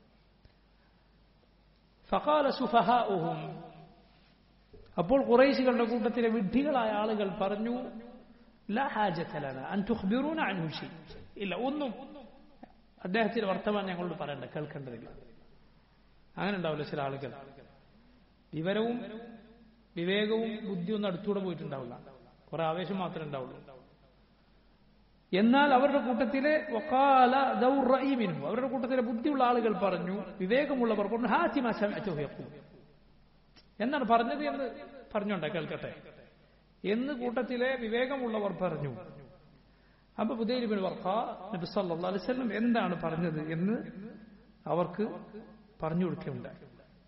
ഫഖാല സുഫഹാഉഹും അപ്പോൾ കുറേശികളുടെ കൂട്ടത്തിലെ വിഡ്ഢികളായ ആളുകൾ പറഞ്ഞു ലാ ഹാജത്തലന അൻ തുഖ്ബിറൂന അൻഹു ഷൈ ഇല്ല ഒന്നും അദ്ദേഹത്തിന്റെ വർത്തമാനം ഞങ്ങളോട് പറയണ്ട കേൾക്കേണ്ടതില്ല അങ്ങനെ ഉണ്ടാവില്ല ചില ആളുകൾ വിവരവും വിവേകവും ബുദ്ധിയൊന്നും അടുത്തൂടെ പോയിട്ടുണ്ടാവില്ല കുറെ ആവേശം മാത്രമേ ഉണ്ടാവുള്ളൂ എന്നാൽ അവരുടെ കൂട്ടത്തിലെ വക്കാല ദൗറീമിനും അവരുടെ കൂട്ടത്തിലെ ബുദ്ധിയുള്ള ആളുകൾ പറഞ്ഞു വിവേകമുള്ളവർ പറഞ്ഞു ഹാസിമ എന്നാണ് പറഞ്ഞത് എന്ന് പറഞ്ഞോട്ടെ കേൾക്കട്ടെ എന്ന് കൂട്ടത്തിലെ വിവേകമുള്ളവർ പറഞ്ഞു അപ്പൊ ബുദൈലിബിൻ വർക്ക നബി സല്ലല്ലാഹു അലൈഹി വസല്ലം എന്താണ് പറഞ്ഞത് എന്ന് അവർക്ക് പറഞ്ഞു കൊടുക്കുകയുണ്ടായി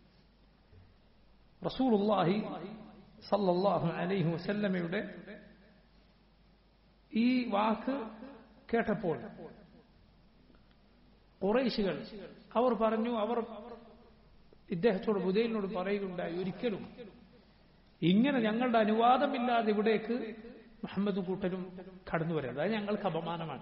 റസൂലുള്ളാഹി സല്ലല്ലാഹു അലൈഹി വസല്ലമയുടെ ഈ വാക്ക് കേട്ടപ്പോൾ കുറേശികൾ അവർ പറഞ്ഞു അവർ ഇദ്ദേഹത്തോട് ബുദൈലിനോട് പറയുകയുണ്ടായി ഒരിക്കലും ഇങ്ങനെ ഞങ്ങളുടെ അനുവാദമില്ലാതെ ഇവിടേക്ക് മുഹമ്മദ് കൂട്ടരും കടന്നു വരാം അതായത് ഞങ്ങൾക്ക് അപമാനമാണ്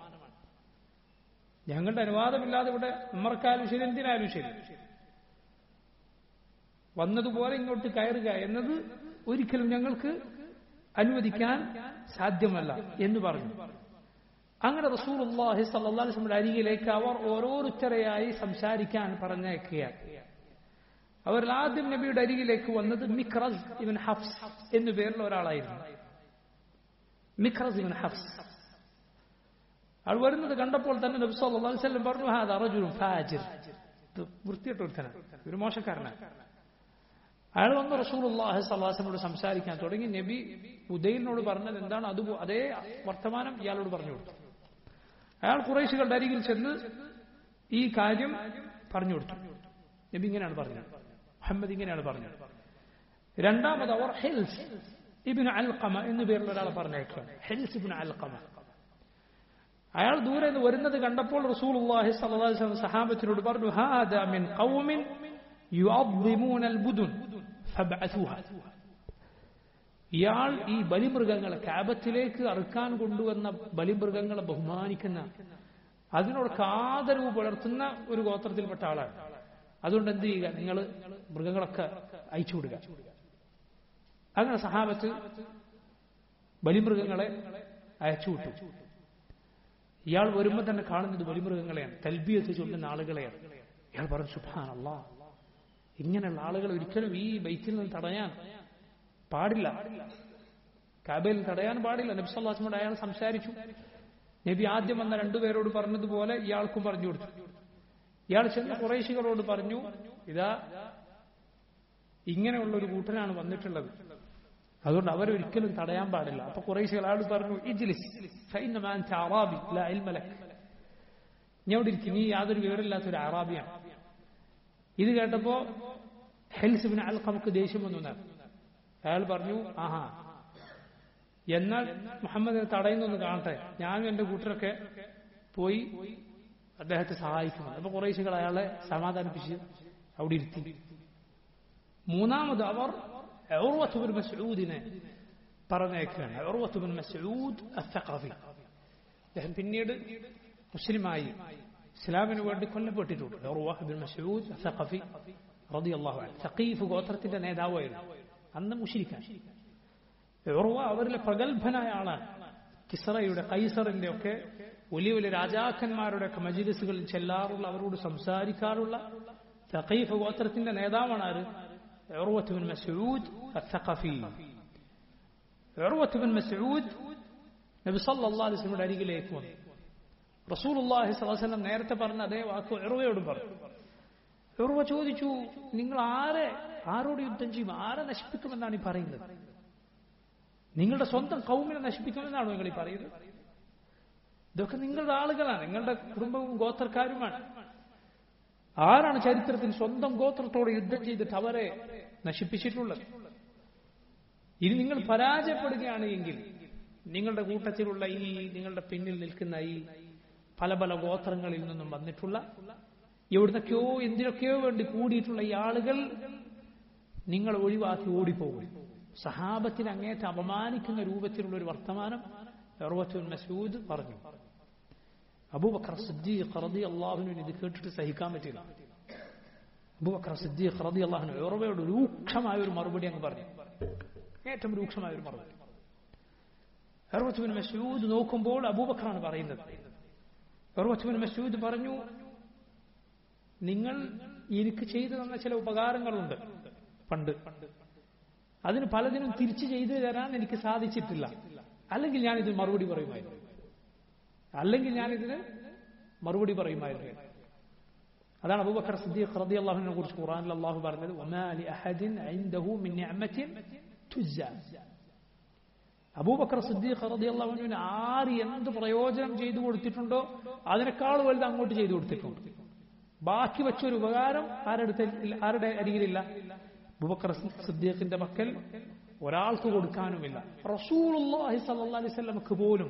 ഞങ്ങളുടെ അനുവാദമില്ലാതെ ഇവിടെ ഉമ്മർക്കായാലും ശരി എന്തിനായാലും ശരി വന്നതുപോലെ ഇങ്ങോട്ട് കയറുക എന്നത് ഒരിക്കലും ഞങ്ങൾക്ക് അനുവദിക്കാൻ സാധ്യമല്ല എന്ന് പറഞ്ഞു അങ്ങനെ റസൂൽ അള്ളാഹി സല്ലാസ്ലമിന്റെ അരികിലേക്ക് അവർ ഓരോരുത്തരെയായി സംസാരിക്കാൻ പറഞ്ഞയക്കുകയാണ് അവരിൽ ആദ്യം നബിയുടെ അരികിലേക്ക് വന്നത് മിക്രസ് ഇവൻ ഹഫ്സ് എന്നു പേരുള്ള ഒരാളായിരുന്നു മിക്രസ് ഇവൻ ഹഫ്സ് ആൾ വരുന്നത് കണ്ടപ്പോൾ തന്നെ നബി സല്ലല്ലാഹു അലൈഹി വസല്ലം പറഞ്ഞു ഹാദ റജുലുൻ ഫാജിർ ഇത് വൃത്തികെട്ട ഒരുത്തനാണ് ഒരു മോശക്കാരനാണ് അയാൾ വന്ന് റസൂലുള്ളാഹി സ്വല്ലല്ലാഹു അലൈഹി വസല്ലമയോട് സംസാരിക്കാൻ തുടങ്ങി നബി ഉദയിലിനോട് പറഞ്ഞത് എന്താണ് അത് അതേ വർത്തമാനം ഇയാളോട് പറഞ്ഞു കൊടുത്തു അയാൾ കുറേശുകളുടെ അരികിൽ ചെന്ന് ഈ കാര്യം പറഞ്ഞു കൊടുത്തു നബി ഇങ്ങനെയാണ് പറഞ്ഞത് മുഹമ്മദ് ഇങ്ങനെയാണ് പറഞ്ഞത് രണ്ടാമത് അവർ ഹെൽസ് ഇബിൻ അൽഖമ എന്നു പേരുള്ള ഒരാളെ പറഞ്ഞേക്കാണ് ഹെൽസ് ഇബിൻ അൽഖമ അയാൾ ദൂരെ നിന്ന് വരുന്നത് കണ്ടപ്പോൾ റസൂലുള്ളാഹി സ്വല്ലല്ലാഹു അലൈഹി വസല്ലം സഹാബത്തിനോട് പറഞ്ഞു ഹാദാ മിൻ ഖൗമിൻ യുഅദ്ദിമൂന അൽബുദുൻ ഫബ്അഥൂഹ ഇയാൾ ഈ ബലിമൃഗങ്ങളെ കാബത്തിലേക്ക് അറുക്കാൻ കൊണ്ടുവന്ന ബലിമൃഗങ്ങളെ ബഹുമാനിക്കുന്ന അതിനോട് ആദരവ് പുലർത്തുന്ന ഒരു ഗോത്രത്തിൽപ്പെട്ട ആളാണ് അതുകൊണ്ട് എന്ത് ചെയ്യുക നിങ്ങൾ മൃഗങ്ങളൊക്കെ അയച്ചുവിടുക അങ്ങനെ സഹാബത്ത് ബലിമൃഗങ്ങളെ അയച്ചുവിട്ടു ഇയാൾ വരുമ്പോൾ തന്നെ കാണുന്നത് ബലിമൃഗങ്ങളെയാണ് തൽബിയത്ത് ചൊല്ലുന്ന ആളുകളെയാണ് ഇയാൾ പറഞ്ഞു സുഭാൻ അല്ലാ ഇങ്ങനെയുള്ള ആളുകൾ ഒരിക്കലും ഈ ബൈത്തിൽ നിന്ന് തടയാൻ പാടില്ല കാബയിൽ തടയാൻ പാടില്ല നബി സല്ലാസ്മോട് അയാൾ സംസാരിച്ചു നബി ആദ്യം വന്ന രണ്ടുപേരോട് പറഞ്ഞതുപോലെ ഇയാൾക്കും പറഞ്ഞു കൊടുത്തു ഇയാൾ ചെന്ന കുറേശികളോട് പറഞ്ഞു ഇതാ ഇങ്ങനെയുള്ള ഒരു കൂട്ടനാണ് വന്നിട്ടുള്ളത് അതുകൊണ്ട് അവരൊരിക്കലും തടയാൻ പാടില്ല അപ്പൊ കുറേശികൾ അയാൾ പറഞ്ഞു ഇജ്ലിസ് അറാബി ഞാൻ ഇവിടെ ഇരിക്കും നീ യാതൊരു വിവരമില്ലാത്ത ഒരു അറാബിയാണ് ഇത് കേട്ടപ്പോ ഹെൽസിബിന് അൽഖമക്ക് ദേഷ്യം വന്നു അയാൾ പറഞ്ഞു ആഹാ എന്നാൽ മുഹമ്മദിനെ തടയുന്നൊന്ന് കാണട്ടെ ഞാനും എന്റെ കൂട്ടരൊക്കെ പോയി അദ്ദേഹത്തെ സഹായിക്കുന്നു അപ്പൊ കുറേശികൾ അയാളെ സമാധാനിപ്പിച്ച് അവിടെ ഇരുത്തി മൂന്നാമത് അവർ ഔർവത്തുബിൻ മസൂദിനെ പറഞ്ഞേക്കുകയാണ് ഔർവത്തുബിൻ മസൂദ് അത്തഖഫി അദ്ദേഹം പിന്നീട് മുസ്ലിമായി ഇസ്ലാമിന് വേണ്ടി കൊല്ലപ്പെട്ടിട്ടുണ്ട് ഔർവാഹ് മസൂദ് അത്തഖഫി റളിയല്ലാഹു അൻഹു സഖീഫ് ഗോത്രത്തിന്റെ നേതാവായിരുന്നു അന്ന് മുഷിരിക്കാൻ ഉറവ അവരിലെ പ്രഗത്ഭനായ ആളാണ് കിസറയുടെ കൈസറിന്റെ ഒക്കെ വലിയ വലിയ രാജാക്കന്മാരുടെ ഒക്കെ മജിലിസുകളിൽ ചെല്ലാറുള്ള അവരോട് സംസാരിക്കാറുള്ള തഖീഫ് ഗോത്രത്തിന്റെ നേതാവാണ് ആര് ഉറവത്തുബിൻ മസൂദ് അത്തഖഫി ഉറവത്തുബിൻ മസൂദ് നബി സല്ലല്ലാഹു അലൈഹി വസല്ലമയുടെ അരികിലേക്ക് വന്നു റസൂലുള്ളാഹി സ്വല്ലല്ലാഹു അലൈഹി വസല്ലം നേരത്തെ പറഞ്ഞ അതേ വാക്ക് ഉറവയോടും പറഞ്ഞു ഉറവ ചോദിച്ചു നിങ്ങൾ ആരെ ആരോട് യുദ്ധം ചെയ്യും ആരെ നശിപ്പിക്കുമെന്നാണ് ഈ പറയുന്നത് നിങ്ങളുടെ സ്വന്തം കൗമിനെ നശിപ്പിക്കുമെന്നാണോ നിങ്ങൾ ഈ പറയുന്നത് ഇതൊക്കെ നിങ്ങളുടെ ആളുകളാണ് നിങ്ങളുടെ കുടുംബവും ഗോത്രക്കാരുമാണ് ആരാണ് ചരിത്രത്തിൽ സ്വന്തം ഗോത്രത്തോട് യുദ്ധം ചെയ്തിട്ട് അവരെ നശിപ്പിച്ചിട്ടുള്ളത് ഇനി നിങ്ങൾ പരാജയപ്പെടുകയാണ് എങ്കിൽ നിങ്ങളുടെ കൂട്ടത്തിലുള്ള ഈ നിങ്ങളുടെ പിന്നിൽ നിൽക്കുന്ന ഈ പല പല ഗോത്രങ്ങളിൽ നിന്നും വന്നിട്ടുള്ള എവിടുന്നൊക്കെയോ എന്തിനൊക്കെയോ വേണ്ടി കൂടിയിട്ടുള്ള ഈ ആളുകൾ നിങ്ങൾ ഒഴിവാക്കി ഓടിപ്പോകും സഹാബത്തിന് അങ്ങേറ്റ അപമാനിക്കുന്ന രൂപത്തിലുള്ള ഒരു വർത്തമാനം എർവത്തുൽ മസൂദ് പറഞ്ഞു അബൂബക്കർ സിദ്ദീഖ് റതി അള്ളാഹുവിന് ഇത് കേട്ടിട്ട് സഹിക്കാൻ പറ്റില്ല അബൂബക്കർ സിദ്ദീഖ് റതി അള്ളാഹുന് എറവയോട് രൂക്ഷമായ ഒരു മറുപടി അങ്ങ് പറഞ്ഞു ഏറ്റവും രൂക്ഷമായ ഒരു മറുപടി എർവത്തുബിൻ മസൂദ് നോക്കുമ്പോൾ അബൂബക്കറാണ് പറയുന്നത് എർവത്തുബിൻ മസൂദ് പറഞ്ഞു നിങ്ങൾ എനിക്ക് ചെയ്തു തന്ന ചില ഉപകാരങ്ങളുണ്ട് പണ്ട് അതിന് പലതിനും തിരിച്ചു ചെയ്തു തരാൻ എനിക്ക് സാധിച്ചിട്ടില്ല അല്ലെങ്കിൽ ഞാനിത് മറുപടി പറയുമായിരുന്നു അല്ലെങ്കിൽ ഞാനിതിന് മറുപടി പറയുമായിരുന്നു അതാണ് അബൂബക്കർ സിദ്ദീഖ് റതി അള്ളാഹുവിനെ കുറിച്ച് ഖുറാനിൽ അള്ളാഹു പറഞ്ഞത് ഒമാലി അഹദിൻ ഐന്ദഹു മിൻ നിഅമത്തിൻ തുജ്ജാ അബൂബക്കർ സിദ്ദീഖ് റതി അള്ളാഹുവിന് ആര് എന്ത് പ്രയോജനം ചെയ്തു കൊടുത്തിട്ടുണ്ടോ അതിനേക്കാൾ വലുത് അങ്ങോട്ട് ചെയ്തു കൊടുത്തിട്ടുണ്ട് ബാക്കി വെച്ചൊരു ഉപകാരം ആരുടെ ആരുടെ അരികിലില്ല അബൂബക്കർ സിദ്ദീഖിന്റെ മക്കൾ ഒരാൾക്ക് കൊടുക്കാനുമില്ല റസൂലുള്ളാഹി സല്ലല്ലാഹു അലൈഹി വസല്ലമക്ക് പോലും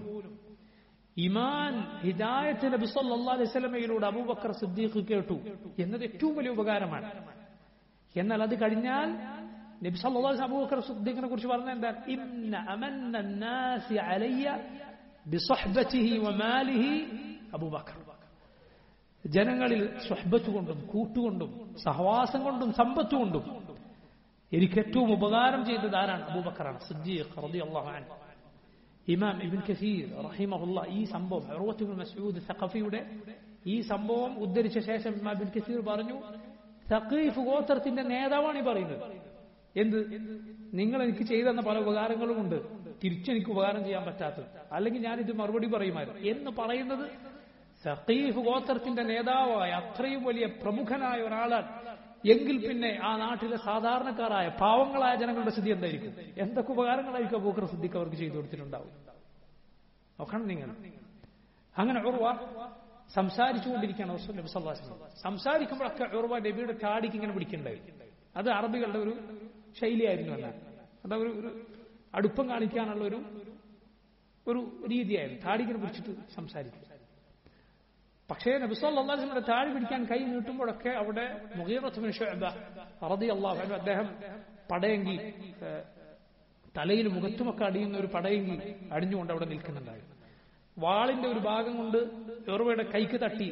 ഇമാൻ ഹിദായത്ത് നബി സല്ലല്ലാഹു അലൈഹി വസല്ലമയിലൂടെ അബൂബക്കർ സിദ്ദീഖ് കേട്ടു എന്നത് ഏറ്റവും വലിയ ഉപകാരമാണ് എന്നാൽ അത് കഴിഞ്ഞാൽ നബി സല്ലല്ലാഹു അലൈഹി അബൂബക്കർ സിദ്ദീഖിനെ കുറിച്ച് പറഞ്ഞ എന്താ ഇന്ന അമന്ന الناس علي بصحبته وماله അബൂബക്കർ ജനങ്ങളിൽ സ്വഹബത്ത് കൊണ്ടും കൂട്ടുകൊണ്ടും സഹവാസം കൊണ്ടും സമ്പത്ത് കൊണ്ടും എനിക്ക് ഏറ്റവും ഉപകാരം ചെയ്തത് ആരാണ് അബൂബക്കറാണ് സിദ്ദീഖ് റളിയല്ലാഹു അൻഹു ഇമാം ഇബിൻ കസീർ റഹിമഹുല്ല ഈ സംഭവം ഉർവത്ത് മസൂദ് സഖഫിയുടെ ഈ സംഭവം ഉദ്ധരിച്ച ശേഷം ഇമാം ഇബിൻ കസീർ പറഞ്ഞു സഖീഫ് ഗോത്രത്തിന്റെ നേതാവാണ് ഈ പറയുന്നത് എന്ത് നിങ്ങൾ എനിക്ക് ചെയ്തെന്ന പല ഉപകാരങ്ങളുമുണ്ട് തിരിച്ചെനിക്ക് ഉപകാരം ചെയ്യാൻ പറ്റാത്തത് അല്ലെങ്കിൽ ഞാനിത് മറുപടി പറയുമായിരുന്നു എന്ന് പറയുന്നത് സഖീഫ് ഗോത്രത്തിന്റെ നേതാവായ അത്രയും വലിയ പ്രമുഖനായ ഒരാളാണ് എങ്കിൽ പിന്നെ ആ നാട്ടിലെ സാധാരണക്കാരായ പാവങ്ങളായ ജനങ്ങളുടെ സ്ഥിതി എന്തായിരിക്കും എന്തൊക്കെ ഉപകാരങ്ങളായിരിക്കും അബൂക്കർ സിദ്ദിഖ് അവർക്ക് ചെയ്തു കൊടുത്തിട്ടുണ്ടാവും നോക്കണം നിങ്ങൾ അങ്ങനെ ഉറവ സംസാരിച്ചുകൊണ്ടിരിക്കുകയാണ് റസൂൽ നബി സല്ലല്ലാഹു അലൈഹി വസല്ലം സംസാരിക്കുമ്പോഴൊക്കെ ഉറവ നബിയുടെ താടിക്ക് ഇങ്ങനെ പിടിക്കണ്ടായി അത് അറബികളുടെ ഒരു ശൈലിയായിരുന്നു അല്ല അത് ഒരു ഒരു അടുപ്പം കാണിക്കാനുള്ള ഒരു ഒരു രീതിയായിരുന്നു താടിക്കിനെ പിടിച്ചിട്ട് സംസാരിക്കും പക്ഷേ നബിസ്വല്ലാസ്ലമിയുടെ താഴെ പിടിക്കാൻ കൈ നീട്ടുമ്പോഴൊക്കെ അവിടെ മുഗീറത്തുബിൻ ഷുഅബ റളിയല്ലാഹു അൻഹു അദ്ദേഹം പടയെങ്കി ഏഹ്, തലയിൽ മുഖത്തുമൊക്കെ അടിയുന്ന ഒരു പടയെങ്കി അടിഞ്ഞുകൊണ്ട് അവിടെ നിൽക്കുന്നുണ്ടായിരുന്നു വാളിന്റെ ഒരു ഭാഗം കൊണ്ട് എറുവയുടെ കൈക്ക് തട്ടി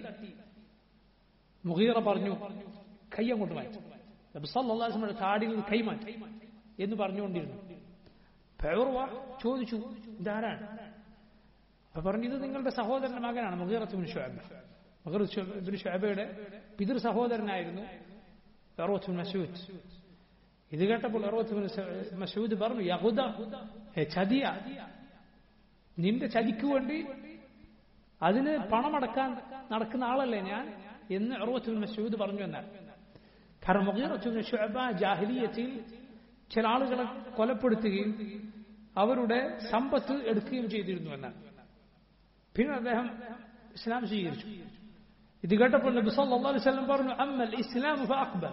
മുഗീറ പറഞ്ഞു കൈ അങ്ങോട്ട് മാറ്റി നബിസ്വല്ലാസ്ലമിയുടെ താടിയിൽ നിന്ന് കൈ മാറ്റി എന്ന് പറഞ്ഞുകൊണ്ടിരുന്നു ഫെവർവ ചോദിച്ചു ഇതാരാണ് അപ്പൊ പറഞ്ഞു ഇത് നിങ്ങളുടെ സഹോദരന്റെ മകനാണ് മുഗീറത്തുബിൻ ഷുഅബ മുഗീറത്തുബിൻ ഷുഅബയുടെ പിതൃ സഹോദരനായിരുന്നു അറുവത്തുബിൻ മസൂദ് ഇത് കേട്ടപ്പോൾ അറുവത്തുബിൻ മസൂദ് പറഞ്ഞു യഹുദ ഹേ ചതിയ നിന്റെ ചതിക്ക് വേണ്ടി അതിന് പണമടക്കാൻ നടക്കുന്ന ആളല്ലേ ഞാൻ എന്ന് അറുവത്തുബിൻ മസൂദ് പറഞ്ഞു എന്നാൽ കാരണം മുഗീറത്തുബിൻ ഷുഅബ ജാഹിലിയത്തിൽ ചില ആളുകളെ കൊലപ്പെടുത്തുകയും അവരുടെ സമ്പത്ത് എടുക്കുകയും ചെയ്തിരുന്നു എന്നാണ് പിന്നെ അദ്ദേഹം ഇസ്ലാം സ്വീകരിച്ചു ഇത് കേട്ടപ്പോൾ നബി സല്ലല്ലാഹു അലൈഹി വസല്ലം പറഞ്ഞു അമ്മൽ ഇസ്ലാം ഫഅഖ്ബൽ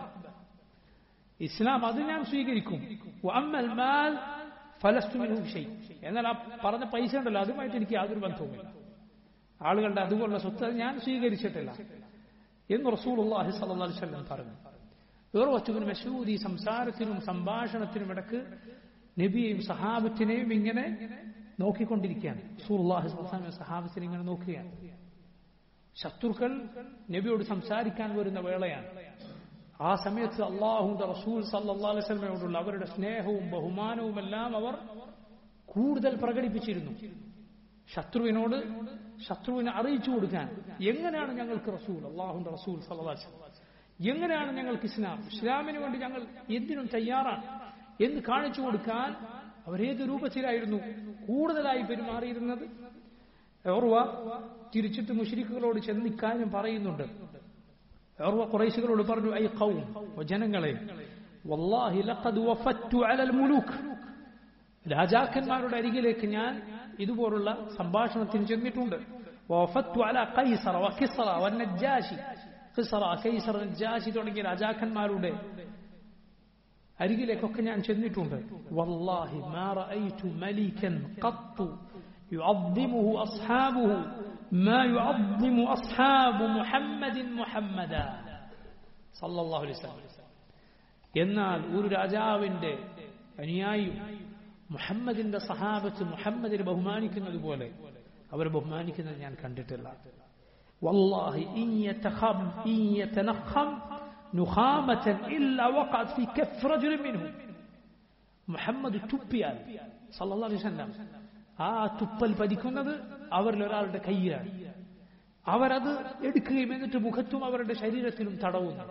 ഇസ്ലാം അത് ഞാൻ സ്വീകരിക്കും വഅമ്മൽ മാൽ ഫലസ്തു മിൻഹു ഷൈ എന്നാൽ ആ പറഞ്ഞ പൈസ ഉണ്ടല്ലോ അതുമായിട്ട് എനിക്ക് യാതൊരു ബന്ധവുമില്ല ആളുകളുടെ അതുപോലുള്ള സ്വത്ത് അത് ഞാൻ സ്വീകരിച്ചിട്ടില്ല എന്ന് റസൂലുള്ളാഹി സ്വല്ലല്ലാഹു അലൈഹി വസല്ലം പറഞ്ഞു വേറെ മസൂദ് ഈ സംസാരത്തിനും സംഭാഷണത്തിനും ഇടക്ക് നബിയെയും സഹാബത്തിനെയും ഇങ്ങനെ നോക്കിക്കൊണ്ടിരിക്കുകയാണ് സൂർലാഹി സഹാബത്തിനെ ഇങ്ങനെ നോക്കുകയാണ് ശത്രുക്കൾ നബിയോട് സംസാരിക്കാൻ വരുന്ന വേളയാണ് ആ സമയത്ത് അള്ളാഹുന്റെ റസൂൽ സല്ലാ അലൈവലമയോടുള്ള അവരുടെ സ്നേഹവും ബഹുമാനവും എല്ലാം അവർ കൂടുതൽ പ്രകടിപ്പിച്ചിരുന്നു ശത്രുവിനോട് ശത്രുവിനെ അറിയിച്ചു കൊടുക്കാൻ എങ്ങനെയാണ് ഞങ്ങൾക്ക് റസൂൽ അള്ളാഹുന്റെ റസൂൽ സല്ലാ എങ്ങനെയാണ് ഞങ്ങൾക്ക് ഇസ്ലാം ഇസ്ലാമിന് വേണ്ടി ഞങ്ങൾ എന്തിനും തയ്യാറാണ് എന്ന് കാണിച്ചു കൊടുക്കാൻ അവരേത് രൂപത്തിലായിരുന്നു കൂടുതലായി പെരുമാറിയിരുന്നത് ഓർവ തിരിച്ചിട്ട് മുഷരിക്കുകളോട് ചെന്ന് ഇക്കാര്യം പറയുന്നുണ്ട് ഓർവ കുറേശികളോട് പറഞ്ഞു ഐ കൗം ജനങ്ങളെ വല്ലാഹി ലഖദ് വഫത്തു അലൽ മുലൂക്ക് രാജാക്കന്മാരുടെ അരികിലേക്ക് ഞാൻ ഇതുപോലുള്ള സംഭാഷണത്തിന് ചെന്നിട്ടുണ്ട് വഫത്തു അല കൈസറ വകിസറ വന്നജാശി ഖിസറ കൈസർ നജാശി തുടങ്ങിയ രാജാക്കന്മാരുടെ അരികിലേക്കൊക്കെ ഞാൻ ചെന്നിട്ടുണ്ട് വല്ലാഹി മാ റഅയ്തു മലികൻ ഖത്തു يعظمه أصحابه ما يعظم أصحاب محمد محمدا صلى الله عليه وسلم എന്നാൽ ഒരു രാജാവിന്റെ അനുയായിയും മുഹമ്മദിന്റെ സഹാബത്ത് മുഹമ്മദിനെ ബഹുമാനിക്കുന്നത് പോലെ അവരെ ബഹുമാനിക്കുന്നത് ഞാൻ കണ്ടിട്ടില്ല വല്ലാഹി ഇൻ യതഖം ഇൻ യതനഖം نخامة إلا وقعت في كف رجل منهم മുഹമ്മദ് തുപ്പിയാൽ സല്ലല്ലാഹു അലൈഹി വസല്ലം ആ തുപ്പൽ പതിക്കുന്നത് അവരിൽ ഒരാളുടെ കയ്യിലാണ് അവരത് എടുക്കുകയും എന്നിട്ട് മുഖത്തും അവരുടെ ശരീരത്തിലും തടവുന്നു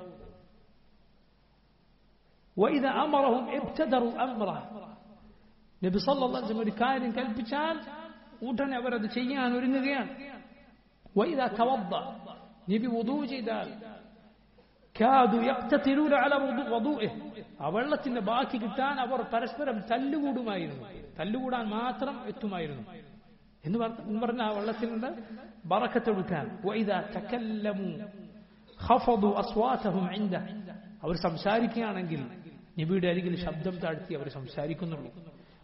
وإذا أمرهم ابتدروا أمره നബി സല്ലല്ലാഹു അലൈഹി വസല്ലം ഒരു കാര്യം കൽപ്പിച്ചാൽ ഉടനെ അവരത് ചെയ്യാൻ ഒരുങ്ങുകയാണ് وإذا توضأ നബി വുദൂ ചെയ്താൽ കാതു യക്തത്തിലൂല അല വധുഇഹ് ആ വെള്ളത്തിന്റെ ബാക്കി കിട്ടാൻ അവർ പരസ്പരം തല്ലുകൂടുമായിരുന്നു തല്ലുകൂടാൻ മാത്രം എത്തുമായിരുന്നു എന്ന് പറഞ്ഞ ആ വെള്ളത്തിന്റെ ബറക്കത്തെടുക്കാൻ അവർ സംസാരിക്കുകയാണെങ്കിൽ നബിയുടെ അരികിൽ ശബ്ദം താഴ്ത്തി അവർ സംസാരിക്കുന്നുള്ളൂ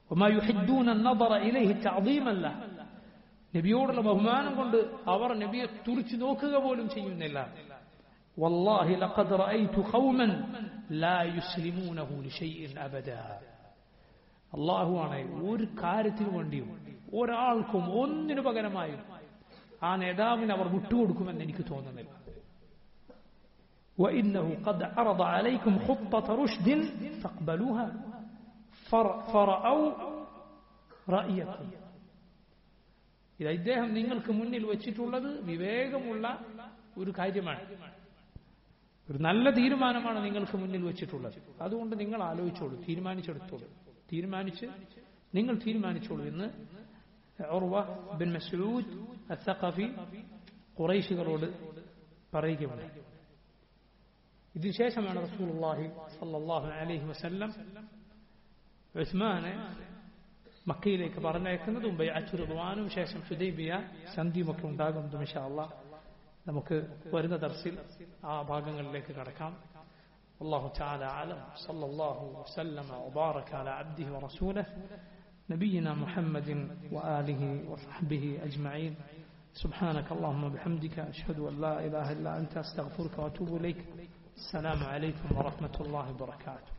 നബിയോടുള്ള ബഹുമാനം കൊണ്ട് അവർ നബിയെ തുറിച്ചു നോക്കുക പോലും ചെയ്യുന്നില്ല والله لقد رأيت قوما لا يسلمونه لشيء أبدا അള്ളാഹു ആണ് ഒരു കാര്യത്തിനു വേണ്ടിയും ഒരാൾക്കും ഒന്നിനു പകരമായും ആ നേതാവിന് അവർ വിട്ടുകൊടുക്കുമെന്ന് എനിക്ക് തോന്നുന്നില്ല وإنه قد عرض عليكم خطة رشد فاقبلوها فرأوا رأيكم ഇത് ഇദ്ദേഹം നിങ്ങൾക്ക് മുന്നിൽ വെച്ചിട്ടുള്ളത് വിവേകമുള്ള ഒരു കാര്യമാണ് ഒരു നല്ല തീരുമാനമാണ് നിങ്ങൾക്ക് മുന്നിൽ വെച്ചിട്ടുള്ളത് അതുകൊണ്ട് നിങ്ങൾ ആലോചിച്ചോളൂ തീരുമാനിച്ചെടുത്തോളൂ തീരുമാനിച്ച് നിങ്ങൾ തീരുമാനിച്ചോളൂ എന്ന് ഉർവ ബിൻ മസൂദ് അത്തഖഫി ഖുറൈശികളോട് പറയുകയുണ്ട് ഇതിനുശേഷമാണ് റസൂലുള്ളാഹി സല്ലല്ലാഹു അലൈഹി വസല്ലം ഉസ്മാനെ മക്കയിലേക്ക് പറഞ്ഞയക്കുന്നതും ബൈഅത്തുറുവാനും ശേഷം ഹുദൈബിയ സന്ധിയുമൊക്കെ ഉണ്ടാകുന്നതും ഇൻഷാ അള്ളാഹ് നമുക്ക് വരുന്ന ദർസിൽ ആ ഭാഗങ്ങളിലേക്ക് കടക്കാം والله تعالى أعلم صلى الله وسلم وبارك على عبده ورسوله نبينا محمد وآله وصحبه أجمعين سبحانك اللهم وبحمدك أشهد أن لا إله إلا أنت أستغفرك وأتوب إليك السلام عليكم ورحمة الله وبركاته